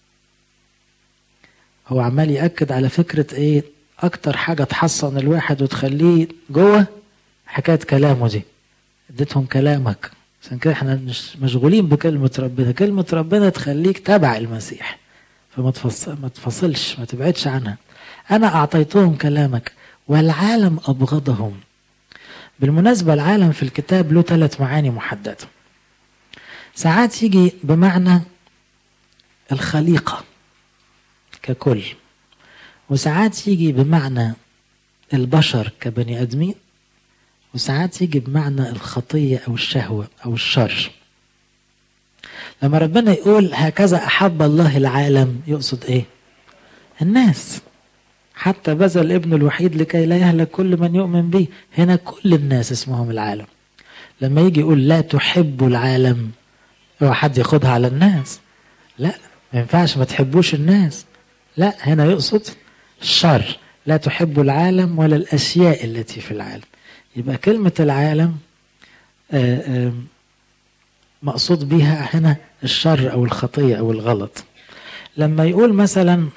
هو عمال ياكد على فكره ايه اكتر حاجه تحصن الواحد وتخليه جوه حكايه كلامه دي اديتهم كلامك عشان كده احنا مش مشغولين بكلمة ربنا كلمة ربنا تخليك تبع المسيح فما تفصل ما تفصلش ما تبعدش عنها أنا أعطيتهم كلامك والعالم أبغضهم بالمناسبة العالم في الكتاب له ثلاث معاني محددة ساعات يجي بمعنى الخليقة ككل وساعات يجي بمعنى البشر كبني آدمين وساعات يجي بمعنى الخطية أو الشهوة أو الشر لما ربنا يقول هكذا أحب الله العالم يقصد إيه الناس حتى بذل ابن الوحيد لكي لا يهلك كل من يؤمن به هنا كل الناس اسمهم العالم لما يجي يقول لا تحب العالم هو حد ياخدها على الناس لا ما ينفعش ما تحبوش الناس لا هنا يقصد الشر لا تحب العالم ولا الأشياء التي في العالم يبقى كلمة العالم آآ آآ مقصود بها هنا الشر أو الخطية أو الغلط لما يقول مثلا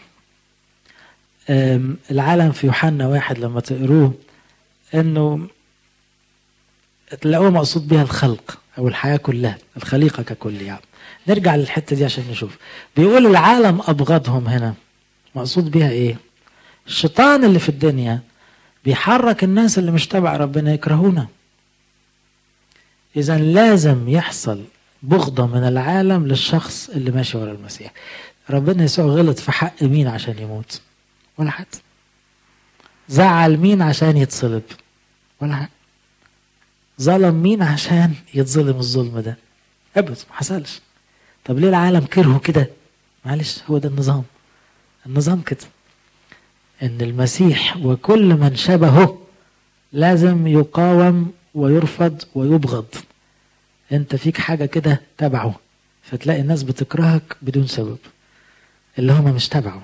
العالم في يوحنا واحد لما تقروه انه تلاقوه مقصود بها الخلق او الحياه كلها الخليقه ككل يعني نرجع للحته دي عشان نشوف بيقول العالم ابغضهم هنا مقصود بها ايه الشيطان اللي في الدنيا بيحرك الناس اللي مش تبع ربنا يكرهونا اذا لازم يحصل بغضة من العالم للشخص اللي ماشي ورا المسيح ربنا يسوع غلط في حق مين عشان يموت ولا حد زعل مين عشان يتصلب ولا حد ظلم مين عشان يتظلم الظلم ده ابدا ما حصلش طب ليه العالم كرهه كده معلش هو ده النظام النظام كده ان المسيح وكل من شبهه لازم يقاوم ويرفض ويبغض انت فيك حاجه كده تبعه فتلاقي الناس بتكرهك بدون سبب اللي هم مش تبعه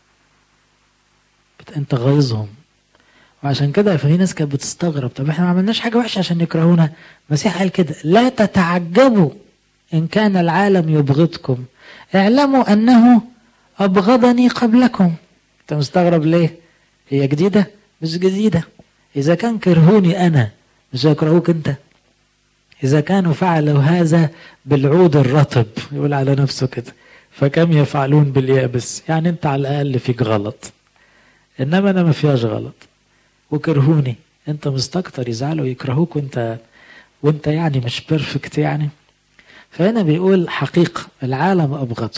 انت غيظهم وعشان كده في ناس كانت بتستغرب طب احنا ما عملناش حاجه وحشه عشان يكرهونا المسيح قال كده لا تتعجبوا ان كان العالم يبغضكم اعلموا انه ابغضني قبلكم انت مستغرب ليه هي جديده مش جديده اذا كان كرهوني انا مش هيكرهوك انت إذا كانوا فعلوا هذا بالعود الرطب يقول على نفسه كده فكم يفعلون باليابس يعني أنت على الأقل فيك غلط إنما أنا ما فيهاش غلط وكرهوني أنت مستكتر يزعلوا يكرهوك وأنت وأنت يعني مش بيرفكت يعني فهنا بيقول حقيقة العالم أبغضه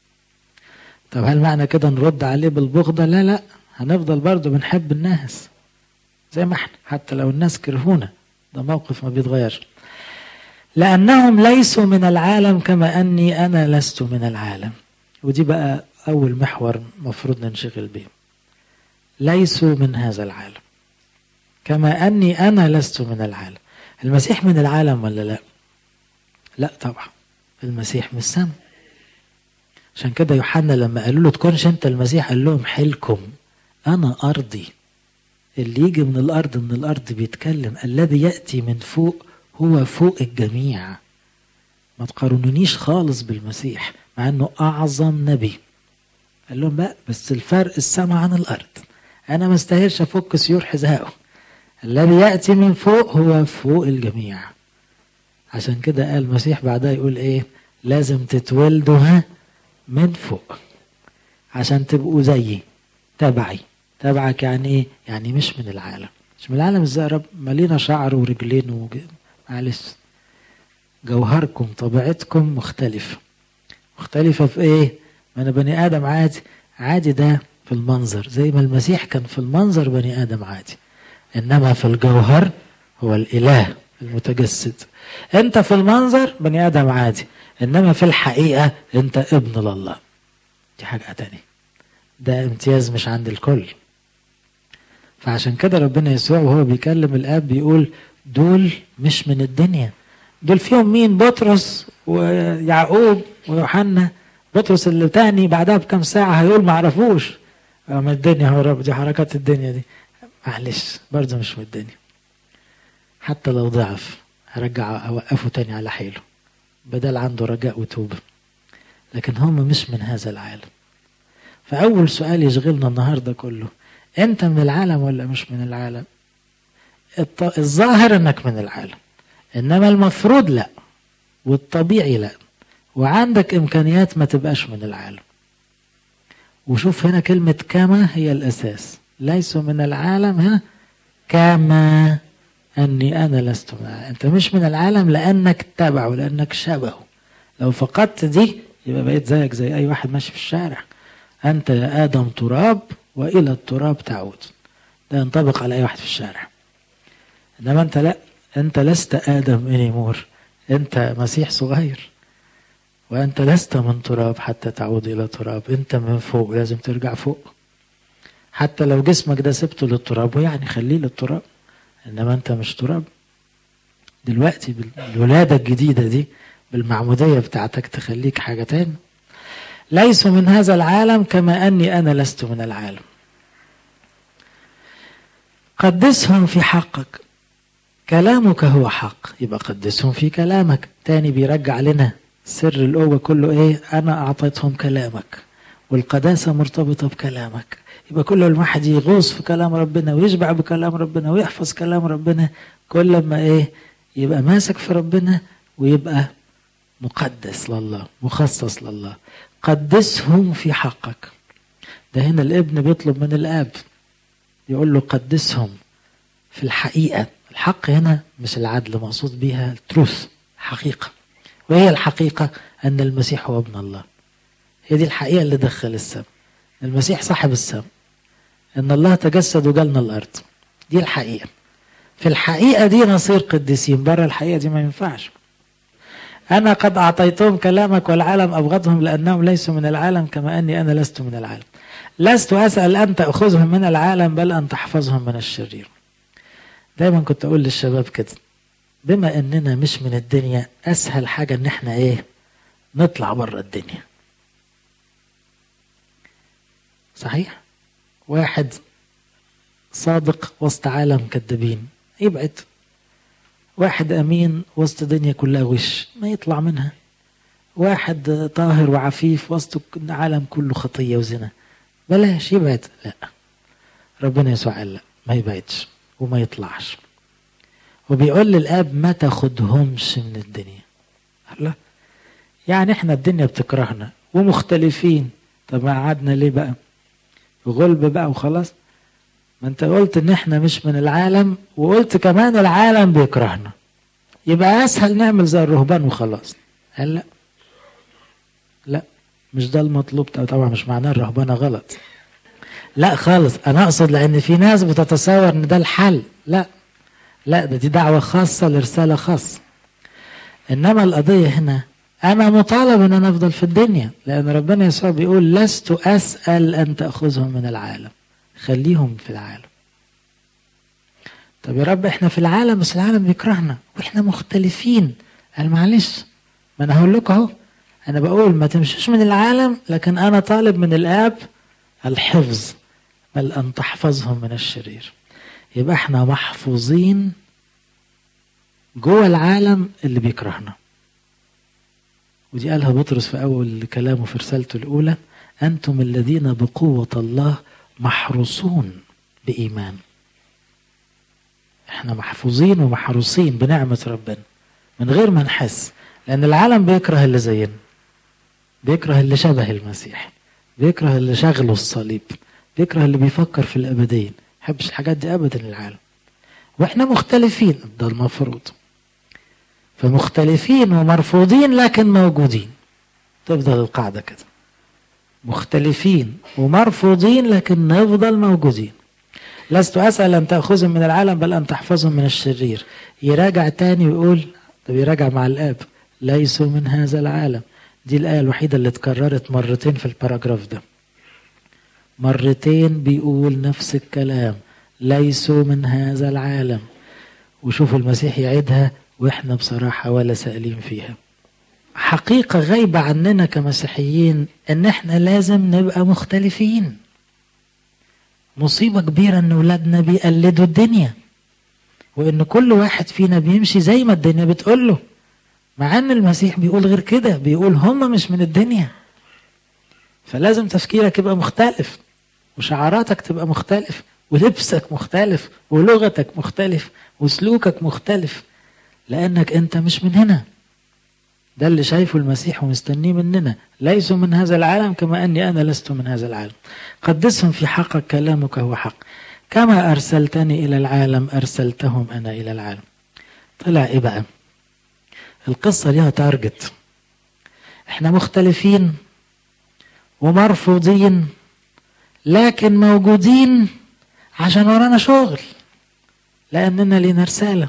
طب هل معنى كده نرد عليه بالبغضة لا لا هنفضل برضه بنحب الناس زي ما احنا حتى لو الناس كرهونا ده موقف ما بيتغيرش لأنهم ليسوا من العالم كما أني أنا لست من العالم ودي بقى أول محور مفروض ننشغل به ليسوا من هذا العالم كما أني أنا لست من العالم المسيح من العالم ولا لا لا طبعا المسيح من السماء عشان كده يوحنا لما قالوا له تكونش انت المسيح قال لهم حلكم انا ارضي اللي يجي من الارض من الارض بيتكلم الذي ياتي من فوق هو فوق الجميع ما تقارنونيش خالص بالمسيح مع انه اعظم نبي قال لهم لا بس الفرق السماء عن الارض انا ما استاهلش افك سيور حذائه الذي ياتي من فوق هو فوق الجميع عشان كده قال المسيح بعدها يقول ايه لازم تتولدوا ها من فوق عشان تبقوا زيي تبعي تبعك يعني ايه يعني مش من العالم مش من العالم ازاي يا رب مالينا شعر ورجلين وج... معلش جوهركم طبيعتكم مختلفة مختلفة في ايه ما انا بني ادم عادي عادي ده في المنظر زي ما المسيح كان في المنظر بني ادم عادي انما في الجوهر هو الاله المتجسد انت في المنظر بني ادم عادي انما في الحقيقة انت ابن لله دي حاجة تانية ده امتياز مش عند الكل فعشان كده ربنا يسوع وهو بيكلم الاب بيقول دول مش من الدنيا دول فيهم مين بطرس ويعقوب ويوحنا بطرس اللي تاني بعدها بكم ساعة هيقول ما عرفوش من الدنيا هو رب دي حركات الدنيا دي معلش برضه مش من الدنيا حتى لو ضعف هرجع اوقفه تاني على حيله بدل عنده رجاء وتوبة لكن هم مش من هذا العالم فأول سؤال يشغلنا النهاردة كله أنت من العالم ولا مش من العالم الظاهر أنك من العالم إنما المفروض لا والطبيعي لا وعندك إمكانيات ما تبقاش من العالم وشوف هنا كلمة كما هي الأساس ليسوا من العالم ها كما أني أنا لست من العالم أنت مش من العالم لأنك تبعه لأنك شبهه لو فقدت دي يبقى بقيت زيك زي أي واحد ماشي في الشارع أنت يا آدم تراب وإلى التراب تعود ده ينطبق على أي واحد في الشارع إنما أنت لا أنت لست آدم إنيمور أنت مسيح صغير وأنت لست من تراب حتى تعود إلى تراب أنت من فوق لازم ترجع فوق حتى لو جسمك ده سبته للتراب ويعني خليه للتراب انما انت مش تراب دلوقتي بالولاده الجديده دي بالمعموديه بتاعتك تخليك حاجه تاني ليسوا من هذا العالم كما اني انا لست من العالم قدسهم في حقك كلامك هو حق يبقى قدسهم في كلامك تاني بيرجع لنا سر القوه كله ايه انا اعطيتهم كلامك والقداسه مرتبطه بكلامك يبقى كل الواحد يغوص في كلام ربنا ويشبع بكلام ربنا ويحفظ كلام ربنا كل ما ايه يبقى ماسك في ربنا ويبقى مقدس لله مخصص لله قدسهم في حقك ده هنا الابن بيطلب من الاب يقول له قدسهم في الحقيقة الحق هنا مش العدل مقصود بيها التروث حقيقة وهي الحقيقة أن المسيح هو ابن الله هي دي الحقيقة اللي دخل السم المسيح صاحب السم أن الله تجسد وجالنا الأرض دي الحقيقة في الحقيقة دي نصير قديسين بره الحقيقة دي ما ينفعش أنا قد أعطيتهم كلامك والعالم أبغضهم لأنهم ليسوا من العالم كما أني أنا لست من العالم لست أسأل أن تأخذهم من العالم بل أن تحفظهم من الشرير دايما كنت أقول للشباب كده بما أننا مش من الدنيا أسهل حاجة أن احنا إيه نطلع بره الدنيا صحيح واحد صادق وسط عالم كذابين يبعد واحد امين وسط دنيا كلها غش ما يطلع منها واحد طاهر وعفيف وسط عالم كله خطيه وزنا بلاش يبعد لا ربنا يسوع قال لا ما يبعدش وما يطلعش وبيقول للاب ما تاخدهمش من الدنيا الله يعني احنا الدنيا بتكرهنا ومختلفين طب ما قعدنا ليه بقى غلب بقى وخلاص ما انت قلت ان احنا مش من العالم وقلت كمان العالم بيكرهنا يبقى اسهل نعمل زي الرهبان وخلاص قال لا لا مش ده المطلوب طبعا مش معناه الرهبانه غلط لا خالص انا اقصد لان في ناس بتتصور ان ده الحل لا لا ده دي دعوه خاصه لرساله خاصه انما القضيه هنا انا مطالب ان انا افضل في الدنيا لان ربنا يسوع بيقول لست اسال ان تاخذهم من العالم خليهم في العالم طب يا رب احنا في العالم بس العالم بيكرهنا واحنا مختلفين قال معلش ما انا هقول لكم اهو انا بقول ما تمشوش من العالم لكن انا طالب من الاب الحفظ بل ان تحفظهم من الشرير يبقى احنا محفوظين جوه العالم اللي بيكرهنا ودي قالها بطرس في اول كلامه في رسالته الاولى انتم الذين بقوه الله محروسون بإيمان احنا محفوظين ومحروسين بنعمة ربنا من غير ما نحس لأن العالم بيكره اللي زينا بيكره اللي شبه المسيح بيكره اللي شغله الصليب بيكره اللي بيفكر في الأبدين يحبش الحاجات دي أبدا العالم واحنا مختلفين ده المفروض فمختلفين ومرفوضين لكن موجودين تفضل القاعدة كده مختلفين ومرفوضين لكن نفضل موجودين لست أسأل أن تأخذهم من العالم بل أن تحفظهم من الشرير يراجع تاني ويقول طب يراجع مع الآب ليسوا من هذا العالم دي الآية الوحيدة اللي اتكررت مرتين في الباراجراف ده مرتين بيقول نفس الكلام ليسوا من هذا العالم وشوفوا المسيح يعيدها واحنا بصراحة ولا سائلين فيها حقيقة غايبة عننا كمسيحيين ان احنا لازم نبقى مختلفين مصيبة كبيرة ان ولادنا بيقلدوا الدنيا وان كل واحد فينا بيمشي زي ما الدنيا بتقوله مع ان المسيح بيقول غير كده بيقول هم مش من الدنيا فلازم تفكيرك يبقى مختلف وشعاراتك تبقى مختلف ولبسك مختلف ولغتك مختلف وسلوكك مختلف لانك انت مش من هنا ده اللي شايفه المسيح ومستنيه مننا ليسوا من هذا العالم كما أني أنا لست من هذا العالم قدسهم في حقك كلامك هو حق كما أرسلتني إلى العالم أرسلتهم أنا إلى العالم طلع إيه بقى القصة ليها تارجت احنا مختلفين ومرفوضين لكن موجودين عشان ورانا شغل لأننا لينا رسالة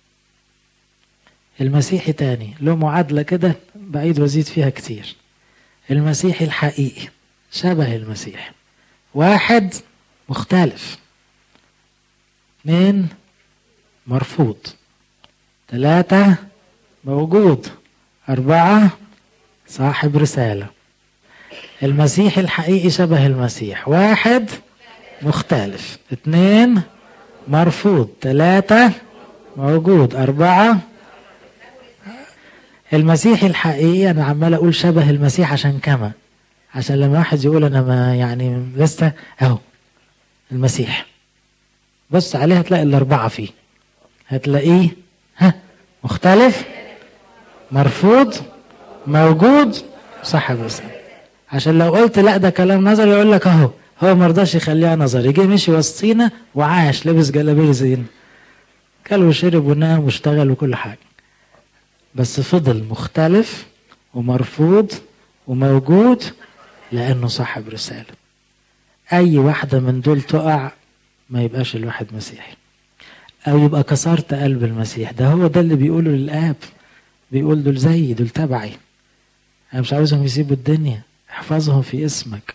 المسيحي تاني له معادلة كده بعيد وزيد فيها كتير المسيحي الحقيقي شبه المسيح واحد مختلف اثنين مرفوض ثلاثة موجود أربعة صاحب رسالة المسيح الحقيقي شبه المسيح واحد مختلف اثنين مرفوض ثلاثة موجود أربعة المسيح الحقيقي انا عمال اقول شبه المسيح عشان كما عشان لما واحد يقول انا ما يعني لسه اهو المسيح بص عليه هتلاقي الاربعه فيه هتلاقيه ها مختلف مرفوض موجود صاحب رسالة عشان لو قلت لا ده كلام نظري يقول لك اهو هو ما رضاش يخليها نظري جه مشي وسطينا وعاش لبس جلابيه زينا كل وشرب ونام واشتغل وكل حاجه بس فضل مختلف ومرفوض وموجود لأنه صاحب رسالة أي واحدة من دول تقع ما يبقاش الواحد مسيحي أو يبقى كسرت قلب المسيح ده هو ده اللي بيقوله للآب بيقول دول زيي دول تبعي أنا مش عاوزهم يسيبوا الدنيا احفظهم في اسمك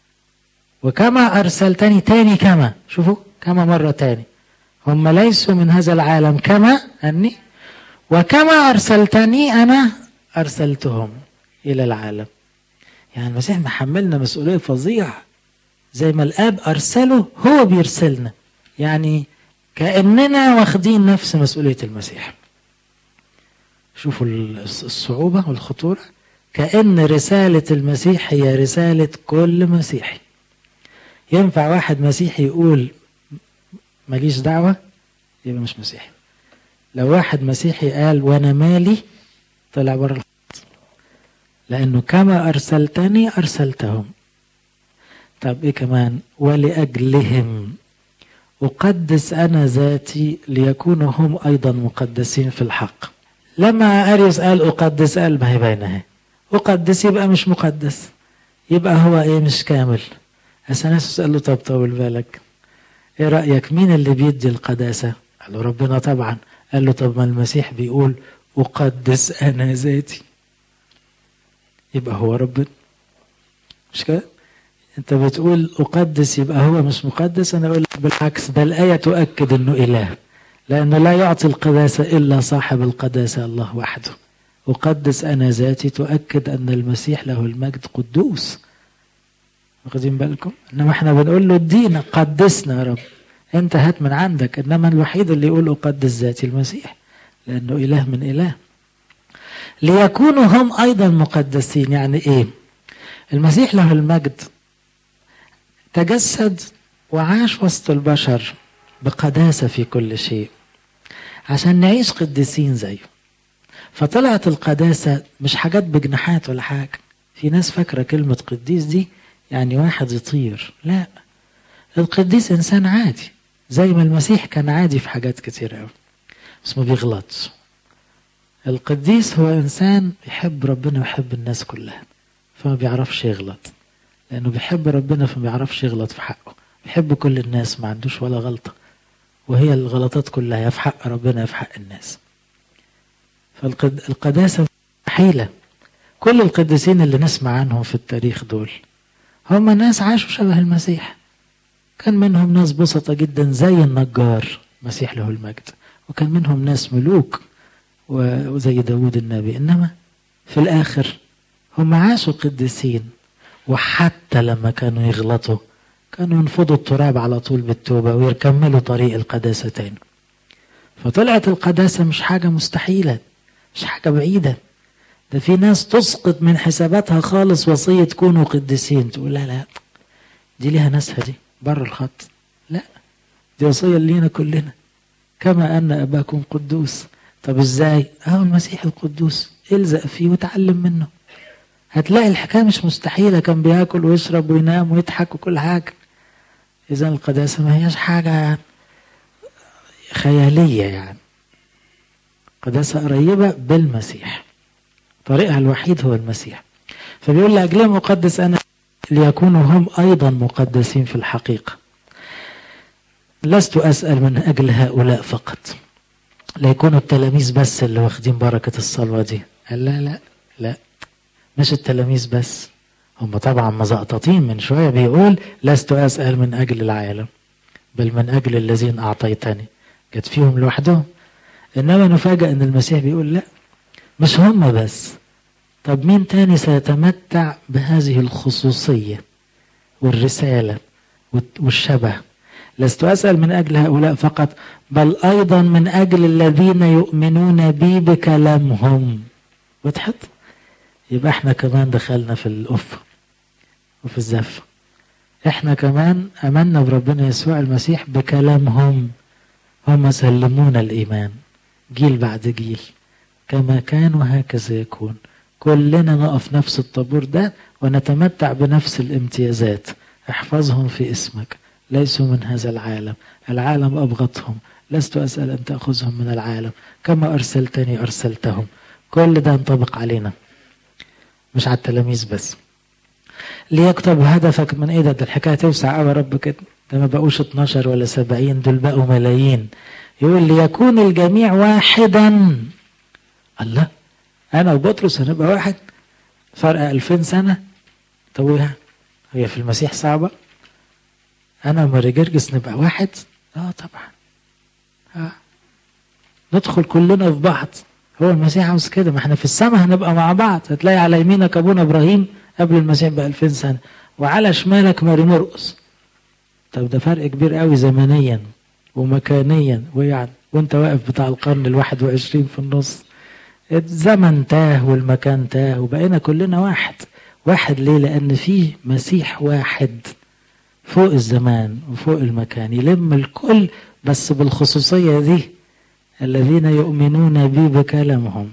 وكما أرسلتني تاني كما شوفوا كما مرة تاني هم ليسوا من هذا العالم كما أني وكما أرسلتني أنا أرسلتهم إلى العالم يعني المسيح محملنا مسؤولية فظيعة زي ما الآب أرسله هو بيرسلنا يعني كأننا واخدين نفس مسؤولية المسيح شوفوا الصعوبة والخطورة كأن رسالة المسيح هي رسالة كل مسيحي ينفع واحد مسيحي يقول ماليش دعوة يبقى مش مسيحي لو واحد مسيحي قال وانا مالي طلع بره الخط لانه كما ارسلتني ارسلتهم طب ايه كمان ولأجلهم أقدس أنا ذاتي ليكونوا هم أيضا مقدسين في الحق لما أريوس قال أقدس قال ما هي باينة أقدس يبقى مش مقدس يبقى هو إيه مش كامل أثناسوس قال له طب طول بالك إيه رأيك مين اللي بيدي القداسة قال له ربنا طبعا قال له طب ما المسيح بيقول أقدس أنا ذاتي يبقى هو ربنا مش كده انت بتقول اقدس يبقى هو مش مقدس انا اقول لك بالعكس ده الايه تؤكد انه اله لانه لا يعطي القداسه الا صاحب القداسه الله وحده اقدس انا ذاتي تؤكد ان المسيح له المجد قدوس واخدين بالكم انما احنا بنقول له ادينا قدسنا يا رب انت هات من عندك انما الوحيد اللي يقول اقدس ذاتي المسيح لانه اله من اله ليكونوا هم ايضا مقدسين يعني ايه المسيح له المجد تجسد وعاش وسط البشر بقداسة في كل شيء عشان نعيش قديسين زيه فطلعت القداسة مش حاجات بجناحات ولا حاجة في ناس فاكرة كلمة قديس دي يعني واحد يطير لا القديس إنسان عادي زي ما المسيح كان عادي في حاجات كتير قوي بس ما بيغلطش القديس هو إنسان يحب ربنا ويحب الناس كلها فما بيعرفش يغلط لأنه بيحب ربنا فما بيعرفش يغلط في حقه بيحب كل الناس ما عندوش ولا غلطة وهي الغلطات كلها يا في حق ربنا يا في حق الناس فالقداسة حيلة كل القديسين اللي نسمع عنهم في التاريخ دول هم ناس عاشوا شبه المسيح كان منهم ناس بسطة جدا زي النجار مسيح له المجد وكان منهم ناس ملوك وزي داود النبي إنما في الآخر هم عاشوا قديسين وحتى لما كانوا يغلطوا كانوا ينفضوا التراب على طول بالتوبة ويكملوا طريق القداسة تاني فطلعت القداسة مش حاجة مستحيلة مش حاجة بعيدة ده في ناس تسقط من حساباتها خالص وصية تكونوا قديسين تقول لا لا دي ليها ناسها دي بره الخط لا دي وصية لينا كلنا كما أن أباكم قدوس طب ازاي اهو المسيح القدوس الزق فيه وتعلم منه هتلاقي الحكاية مش مستحيلة كان بياكل ويشرب وينام ويضحك وكل حاجة إذا القداسة ما هياش حاجة خيالية يعني قداسة قريبة بالمسيح طريقها الوحيد هو المسيح فبيقول لأجلهم أقدس أنا ليكونوا هم أيضا مقدسين في الحقيقة لست أسأل من أجل هؤلاء فقط ليكونوا التلاميذ بس اللي واخدين بركة الصلوة دي قال لا لا لا مش التلاميذ بس هم طبعا مزقططين من شوية بيقول لست أسأل من أجل العالم بل من أجل الذين أعطيتني جت فيهم لوحدهم إنما نفاجأ أن المسيح بيقول لا مش هم بس طب مين تاني سيتمتع بهذه الخصوصية والرسالة والشبه لست أسأل من أجل هؤلاء فقط بل أيضا من أجل الذين يؤمنون بي بكلامهم وتحط يبقى احنا كمان دخلنا في الأفة وفي الزفة احنا كمان أمنا بربنا يسوع المسيح بكلامهم هم سلمونا الإيمان جيل بعد جيل كما كان وهكذا يكون كلنا نقف نفس الطابور ده ونتمتع بنفس الامتيازات احفظهم في اسمك ليسوا من هذا العالم العالم أبغضهم لست أسأل أن تأخذهم من العالم كما أرسلتني أرسلتهم كل ده ينطبق علينا مش على التلاميذ بس ليكتب هدفك من ايه ده, ده الحكايه توسع قوي يا رب كده ده ما بقوش 12 ولا 70 دول بقوا ملايين يقول ليكون الجميع واحدا الله انا وبطرس هنبقى واحد فرق 2000 سنه طب هي في المسيح صعبه انا وماري جرجس نبقى واحد اه طبعا اه ندخل كلنا في بعض هو المسيح عاوز كده ما احنا في السماء هنبقى مع بعض هتلاقي على يمينك ابونا ابراهيم قبل المسيح ب 2000 سنه وعلى شمالك ماري مرقس طب ده فرق كبير قوي زمنيا ومكانيا ويعني وانت واقف بتاع القرن الواحد وعشرين في النص الزمن تاه والمكان تاه وبقينا كلنا واحد واحد ليه لان فيه مسيح واحد فوق الزمان وفوق المكان يلم الكل بس بالخصوصية دي الذين يؤمنون بي بكلامهم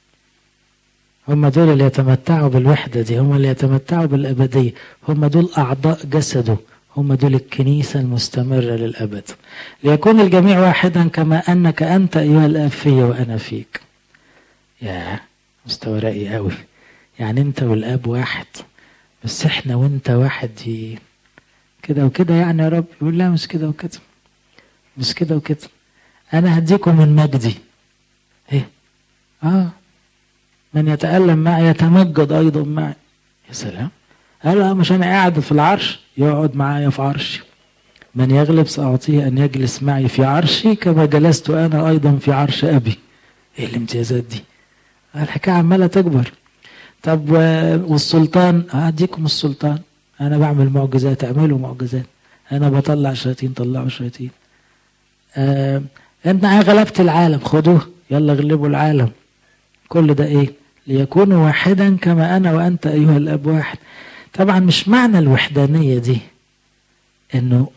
هم دول اللي يتمتعوا بالوحدة دي هم اللي يتمتعوا بالأبدية هم دول أعضاء جسده هم دول الكنيسة المستمرة للأبد ليكون الجميع واحدا كما أنك أنت أيها الآب في وأنا فيك يا مستوى رأي قوي يعني أنت والآب واحد بس إحنا وأنت واحد دي كده وكده يعني يا رب يقول لا مش كده وكده مش كده وكده أنا هديكم من مجدي إيه آه من يتألم معي يتمجد أيضا معي يا سلام قال مش أنا قاعد في العرش يقعد معايا في عرشي من يغلب سأعطيه أن يجلس معي في عرشي كما جلست أنا أيضا في عرش أبي إيه الامتيازات دي الحكاية عمالة تكبر طب والسلطان أديكم السلطان أنا بعمل معجزات اعملوا معجزات أنا بطلع شياطين طلعوا شياطين آه أنت غلبت العالم خدوه يلا غلبوا العالم كل ده إيه ليكونوا واحدا كما أنا وأنت أيها الأب واحد طبعا مش معنى الوحدانية دي انه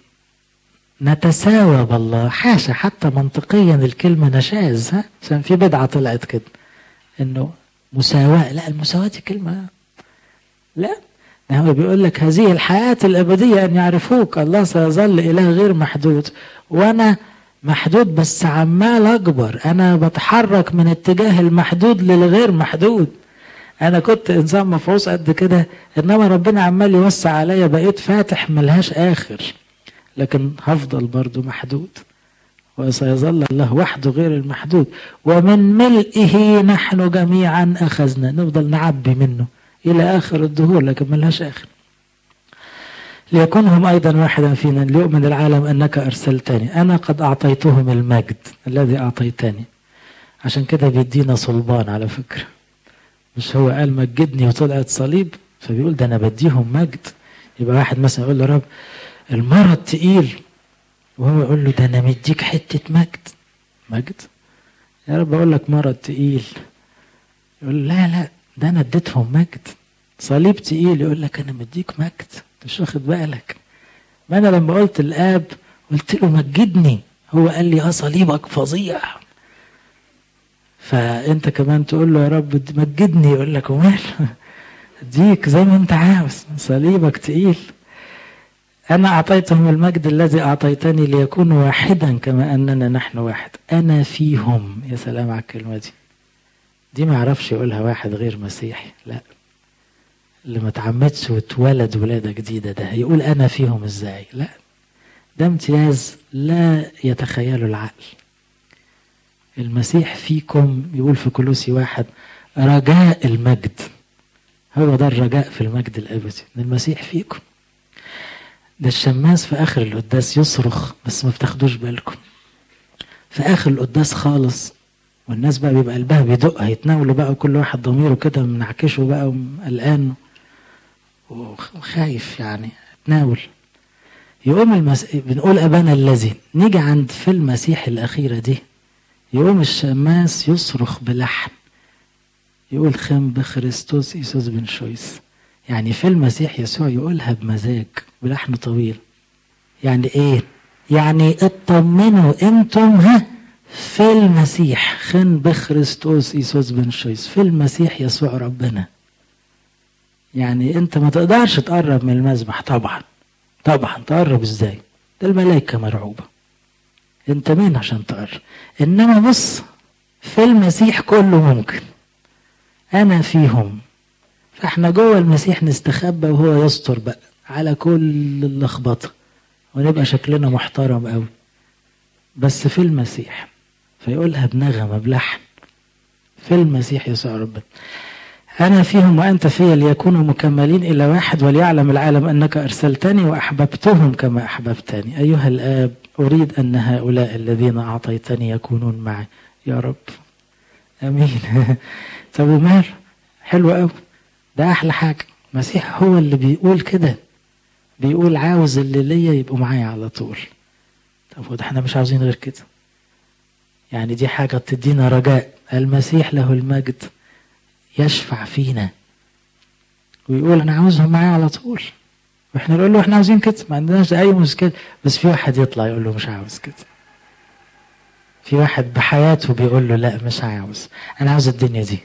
نتساوى بالله حاشا حتى منطقيا الكلمة نشاز ها عشان في بدعة طلعت كده انه مساواة لا المساواة دي كلمة لا هو بيقول لك هذه الحياة الأبدية أن يعرفوك الله سيظل إله غير محدود وأنا محدود بس عمال أكبر أنا بتحرك من اتجاه المحدود للغير محدود انا كنت انسان مفعوص قد كده انما ربنا عمال يوسع عليا بقيت فاتح ملهاش اخر لكن هفضل برضو محدود وسيظل الله وحده غير المحدود ومن ملئه نحن جميعا اخذنا نفضل نعبي منه الى اخر الدهور لكن ملهاش اخر ليكونهم ايضا واحدا فينا ليؤمن العالم انك ارسلتني انا قد اعطيتهم المجد الذي اعطيتني عشان كده بيدينا صلبان على فكره مش هو قال مجدني وطلعت صليب فبيقول ده انا بديهم مجد يبقى واحد مثلا يقول له رب المرض تقيل وهو يقول له ده انا مديك حته مجد مجد يا رب اقول لك مرض تقيل يقول لا لا ده انا اديتهم مجد صليب تقيل يقول لك انا مديك مجد مش واخد بالك ما انا لما قلت الاب قلت له مجدني هو قال لي اه صليبك فظيع فانت كمان تقول له يا رب مجدني يقول لك ومال اديك زي ما انت عاوز صليبك تقيل انا اعطيتهم المجد الذي اعطيتني ليكونوا واحدا كما اننا نحن واحد انا فيهم يا سلام على الكلمه دي دي ما يعرفش يقولها واحد غير مسيحي لا اللي ما تعمدش واتولد ولاده جديده ده هيقول انا فيهم ازاي لا ده امتياز لا يتخيله العقل المسيح فيكم يقول في كلوسي واحد رجاء المجد هو ده الرجاء في المجد الابدي ان المسيح فيكم ده الشماس في اخر القداس يصرخ بس ما بتاخدوش بالكم في اخر القداس خالص والناس بقى بيبقى قلبها بيدق هيتناولوا بقى كل واحد ضميره كده منعكشه بقى وقلقان وخايف يعني تناول يقوم المس... بنقول ابانا الذي نيجي عند في المسيح الاخيره دي يقوم الشماس يصرخ بلحن يقول خم بخريستوس إيسوس بن شويس يعني في المسيح يسوع يقولها بمزاج بلحن طويل يعني ايه يعني اطمنوا انتم ها في المسيح خن بخريستوس إيسوس بن شويس في المسيح يسوع ربنا يعني انت ما تقدرش تقرب من المذبح طبعا طبعا تقرب ازاي ده الملائكه مرعوبه انت مين عشان تقرب انما بص في المسيح كله ممكن أنا فيهم فاحنا جوه المسيح نستخبى وهو يستر بقى على كل اللخبطة ونبقى شكلنا محترم قوي بس في المسيح فيقولها بنغمة بلحن في المسيح يسوع ربنا أنا فيهم وأنت في ليكونوا مكملين إلى واحد وليعلم العالم أنك أرسلتني وأحببتهم كما أحببتني أيها الآب أريد أن هؤلاء الذين أعطيتني يكونون معي يا رب أمين طب ومال حلو قوي ده أحلى حاجة المسيح هو اللي بيقول كده بيقول عاوز اللي ليا يبقوا معايا على طول طب وده احنا مش عاوزين غير كده يعني دي حاجة تدينا رجاء المسيح له المجد يشفع فينا ويقول انا عاوزهم معايا على طول واحنا نقول له احنا عاوزين كده ما عندناش اي مشكله بس في واحد يطلع يقول له مش عاوز كده في واحد بحياته بيقول له لا مش عاوز انا عاوز الدنيا دي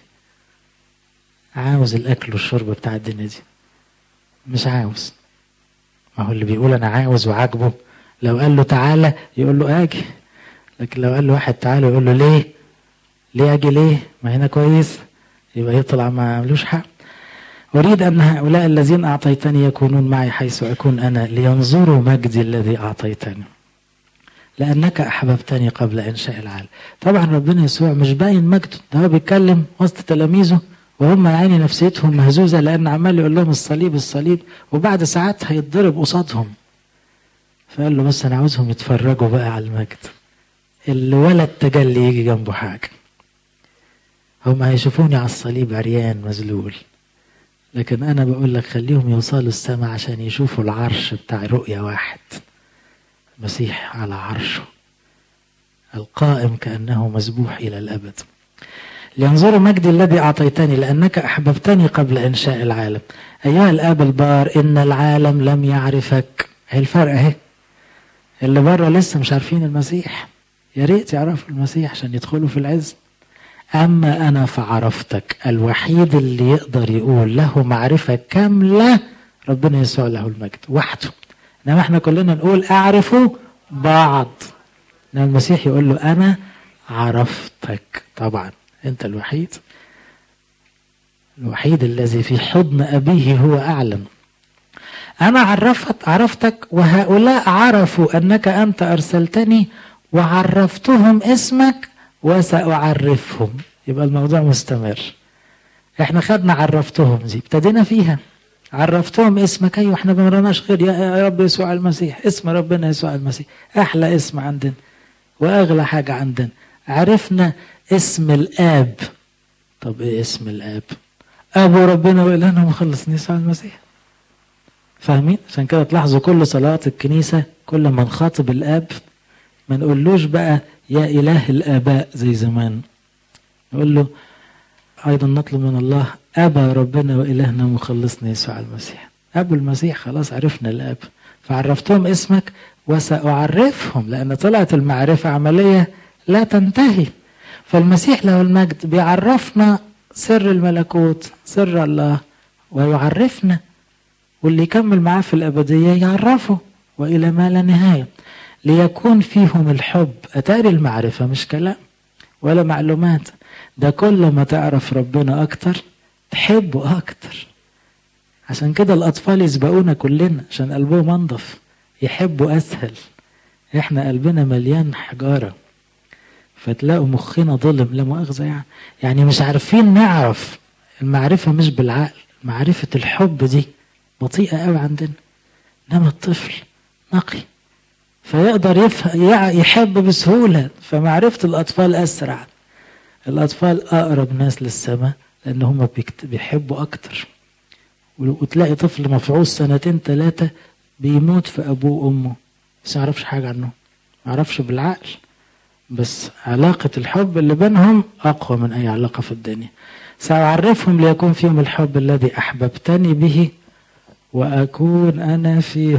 عاوز الاكل والشرب بتاع الدنيا دي مش عاوز ما هو اللي بيقول انا عاوز وعاجبه لو قال له تعالى يقول له اجي لكن لو قال له واحد تعالى يقول له ليه ليه اجي ليه ما هنا كويس يبقى يطلع ما عملوش حق أريد أن هؤلاء الذين أعطيتني يكونون معي حيث أكون أنا لينظروا مجدي الذي أعطيتني لأنك أحببتني قبل إنشاء العالم طبعا ربنا يسوع مش باين مجده ده هو بيتكلم وسط تلاميذه وهم عيني نفسيتهم مهزوزة لأن عمال يقول لهم الصليب الصليب وبعد ساعات هيتضرب قصادهم فقال له بس أنا عاوزهم يتفرجوا بقى على المجد اللي ولا التجلي يجي جنبه حاجة هم هيشوفوني على الصليب عريان مذلول لكن أنا بقول لك خليهم يوصلوا السماء عشان يشوفوا العرش بتاع رؤية واحد مسيح على عرشه القائم كأنه مذبوح إلى الأبد لينظروا مجدي الذي أعطيتني لأنك أحببتني قبل إنشاء العالم أيها الآب البار إن العالم لم يعرفك هي الفرق أهي اللي بره لسه مش عارفين المسيح يا ريت يعرفوا المسيح عشان يدخلوا في العز أما أنا فعرفتك الوحيد اللي يقدر يقول له معرفة كاملة ربنا يسوع له المجد وحده إنما إحنا كلنا نقول أعرف بعض إنما المسيح يقول له أنا عرفتك طبعا أنت الوحيد الوحيد الذي في حضن أبيه هو أعلم أنا عرفت عرفتك وهؤلاء عرفوا أنك أنت أرسلتني وعرفتهم اسمك وسأعرفهم يبقى الموضوع مستمر احنا خدنا عرفتهم دي ابتدينا فيها عرفتهم اسمك ايوه احنا ما مرناش غير يا رب يسوع المسيح اسم ربنا يسوع المسيح احلى اسم عندنا واغلى حاجه عندنا عرفنا اسم الاب طب ايه اسم الاب ابو ربنا والهنا مخلص يسوع المسيح فاهمين عشان كده تلاحظوا كل صلوات الكنيسه كل ما نخاطب الاب ما نقولوش بقى يا إله الآباء زي زمان نقول له أيضا نطلب من الله أبا ربنا وإلهنا مخلصنا يسوع المسيح أبو المسيح خلاص عرفنا الآب فعرفتهم اسمك وسأعرفهم لأن طلعت المعرفة عملية لا تنتهي فالمسيح له المجد بيعرفنا سر الملكوت سر الله ويعرفنا واللي يكمل معاه في الأبدية يعرفه وإلى ما لا نهاية ليكون فيهم الحب أتاري المعرفة مش كلام ولا معلومات ده كل ما تعرف ربنا أكتر تحبه أكتر عشان كده الأطفال يسبقونا كلنا عشان قلبهم أنضف يحبوا أسهل إحنا قلبنا مليان حجارة فتلاقوا مخنا ظلم لا مؤاخذة يعني يعني مش عارفين نعرف المعرفة مش بالعقل معرفة الحب دي بطيئة قوي عندنا إنما الطفل نقي فيقدر يحب بسهولة فمعرفة الأطفال أسرع الأطفال أقرب ناس للسماء لأن هم بيحبوا أكتر وتلاقي طفل مفعوص سنتين ثلاثة بيموت في أبوه وأمه بس ما يعرفش حاجة عنه ما يعرفش بالعقل بس علاقة الحب اللي بينهم أقوى من أي علاقة في الدنيا سأعرفهم ليكون فيهم الحب الذي أحببتني به وأكون أنا فيه